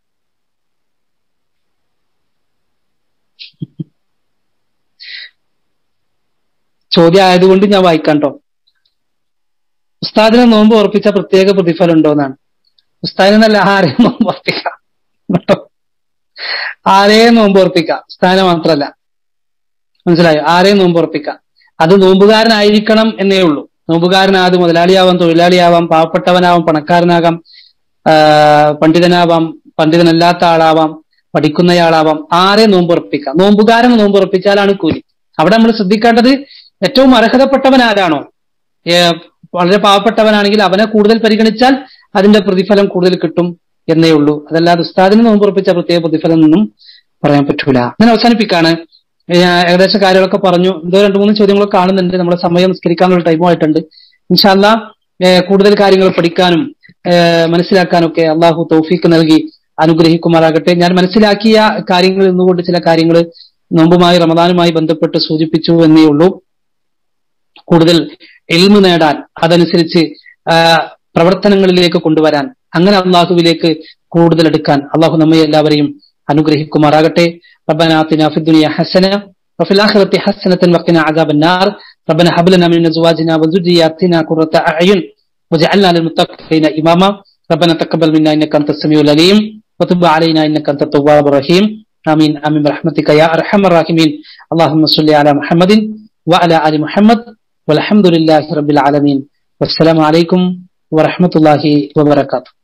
ചോദ്യം ആയതുകൊണ്ട് ഞാൻ വായിക്കാം കേട്ടോ ഉസ്താദിനെ നോമ്പ് ഉറപ്പിച്ച പ്രത്യേക പ്രതിഫലം ഉണ്ടോ എന്നാണ് ഉസ്താദിനല്ല ആരെയും നോമ്പ് ഉറപ്പിക്കാം കേട്ടോ ആരെയും നോമ്പ് ഉറപ്പിക്കാം ഉസ്താദിനെ മാത്രമല്ല മനസ്സിലായോ ആരെയും നോമ്പ് ഉറപ്പിക്കാം അത് നോമ്പുകാരനായിരിക്കണം എന്നേ ഉള്ളൂ നോമ്പുകാരനാത് മുതലാളിയാവാം തൊഴിലാളിയാവാം പാവപ്പെട്ടവനാവാം പണക്കാരനാകാം പണ്ഡിതനാവാം പണ്ഡിതനല്ലാത്ത ആളാവാം പഠിക്കുന്നയാളാവാം ആരെ നോമ്പുറപ്പിക്കാം നോമ്പുകാരൻ നോമ്പുറപ്പിച്ചാലാണ് കൂലി അവിടെ നമ്മൾ ശ്രദ്ധിക്കേണ്ടത് ഏറ്റവും അർഹതപ്പെട്ടവൻ ആരാണോ വളരെ പാവപ്പെട്ടവനാണെങ്കിൽ അവനെ കൂടുതൽ പരിഗണിച്ചാൽ അതിന്റെ പ്രതിഫലം കൂടുതൽ കിട്ടും എന്നേ ഉള്ളൂ അതല്ലാതെ ഉസ്താദിന് നോമ്പുറപ്പിച്ച പ്രത്യേക പ്രതിഫലം ഒന്നും പറയാൻ പറ്റൂല ഞാൻ അവസാനിപ്പിക്കാണ് ഏകദേശം കാര്യങ്ങളൊക്കെ പറഞ്ഞു എന്തോ രണ്ടു മൂന്ന് ചോദ്യങ്ങളൊക്കെ കാണുന്നുണ്ട് നമ്മുടെ സമയം നിസ്കരിക്കാനുള്ള ടൈമും ആയിട്ടുണ്ട് ഇൻഷാല്ല കൂടുതൽ കാര്യങ്ങൾ പഠിക്കാനും മനസ്സിലാക്കാനൊക്കെ അള്ളാഹു തൗഫീക്ക് നൽകി അനുഗ്രഹിക്കുമാറാകട്ടെ ഞാൻ മനസ്സിലാക്കിയ കാര്യങ്ങളിൽ നിന്നുകൊണ്ട് ചില കാര്യങ്ങൾ നോമ്പുമായി റമദാനുമായി ബന്ധപ്പെട്ട് സൂചിപ്പിച്ചു എന്നേ ഉള്ളൂ കൂടുതൽ എൽമ് നേടാൻ അതനുസരിച്ച് പ്രവർത്തനങ്ങളിലേക്ക് കൊണ്ടുവരാൻ അങ്ങനെ അള്ളാഹുവിലേക്ക് കൂടുതൽ എടുക്കാൻ അള്ളാഹു നമ്മെ എല്ലാവരെയും അനുഗ്രഹിക്കുമാറാകട്ടെ ربنا آتنا في الدنيا حسنة وفي الآخرة حسنة وقنا عذاب النار ربنا هب لنا من أزواجنا وذرياتنا قرة أعين وجعلنا للمتقين إماما ربنا تقبل منا إنك أنت السميع العليم وتب علينا إنك أنت التواب الرحيم آمين آمين برحمتك يا أرحم الراحمين اللهم صل على محمد وعلى آل محمد والحمد لله رب العالمين والسلام عليكم ورحمة الله وبركاته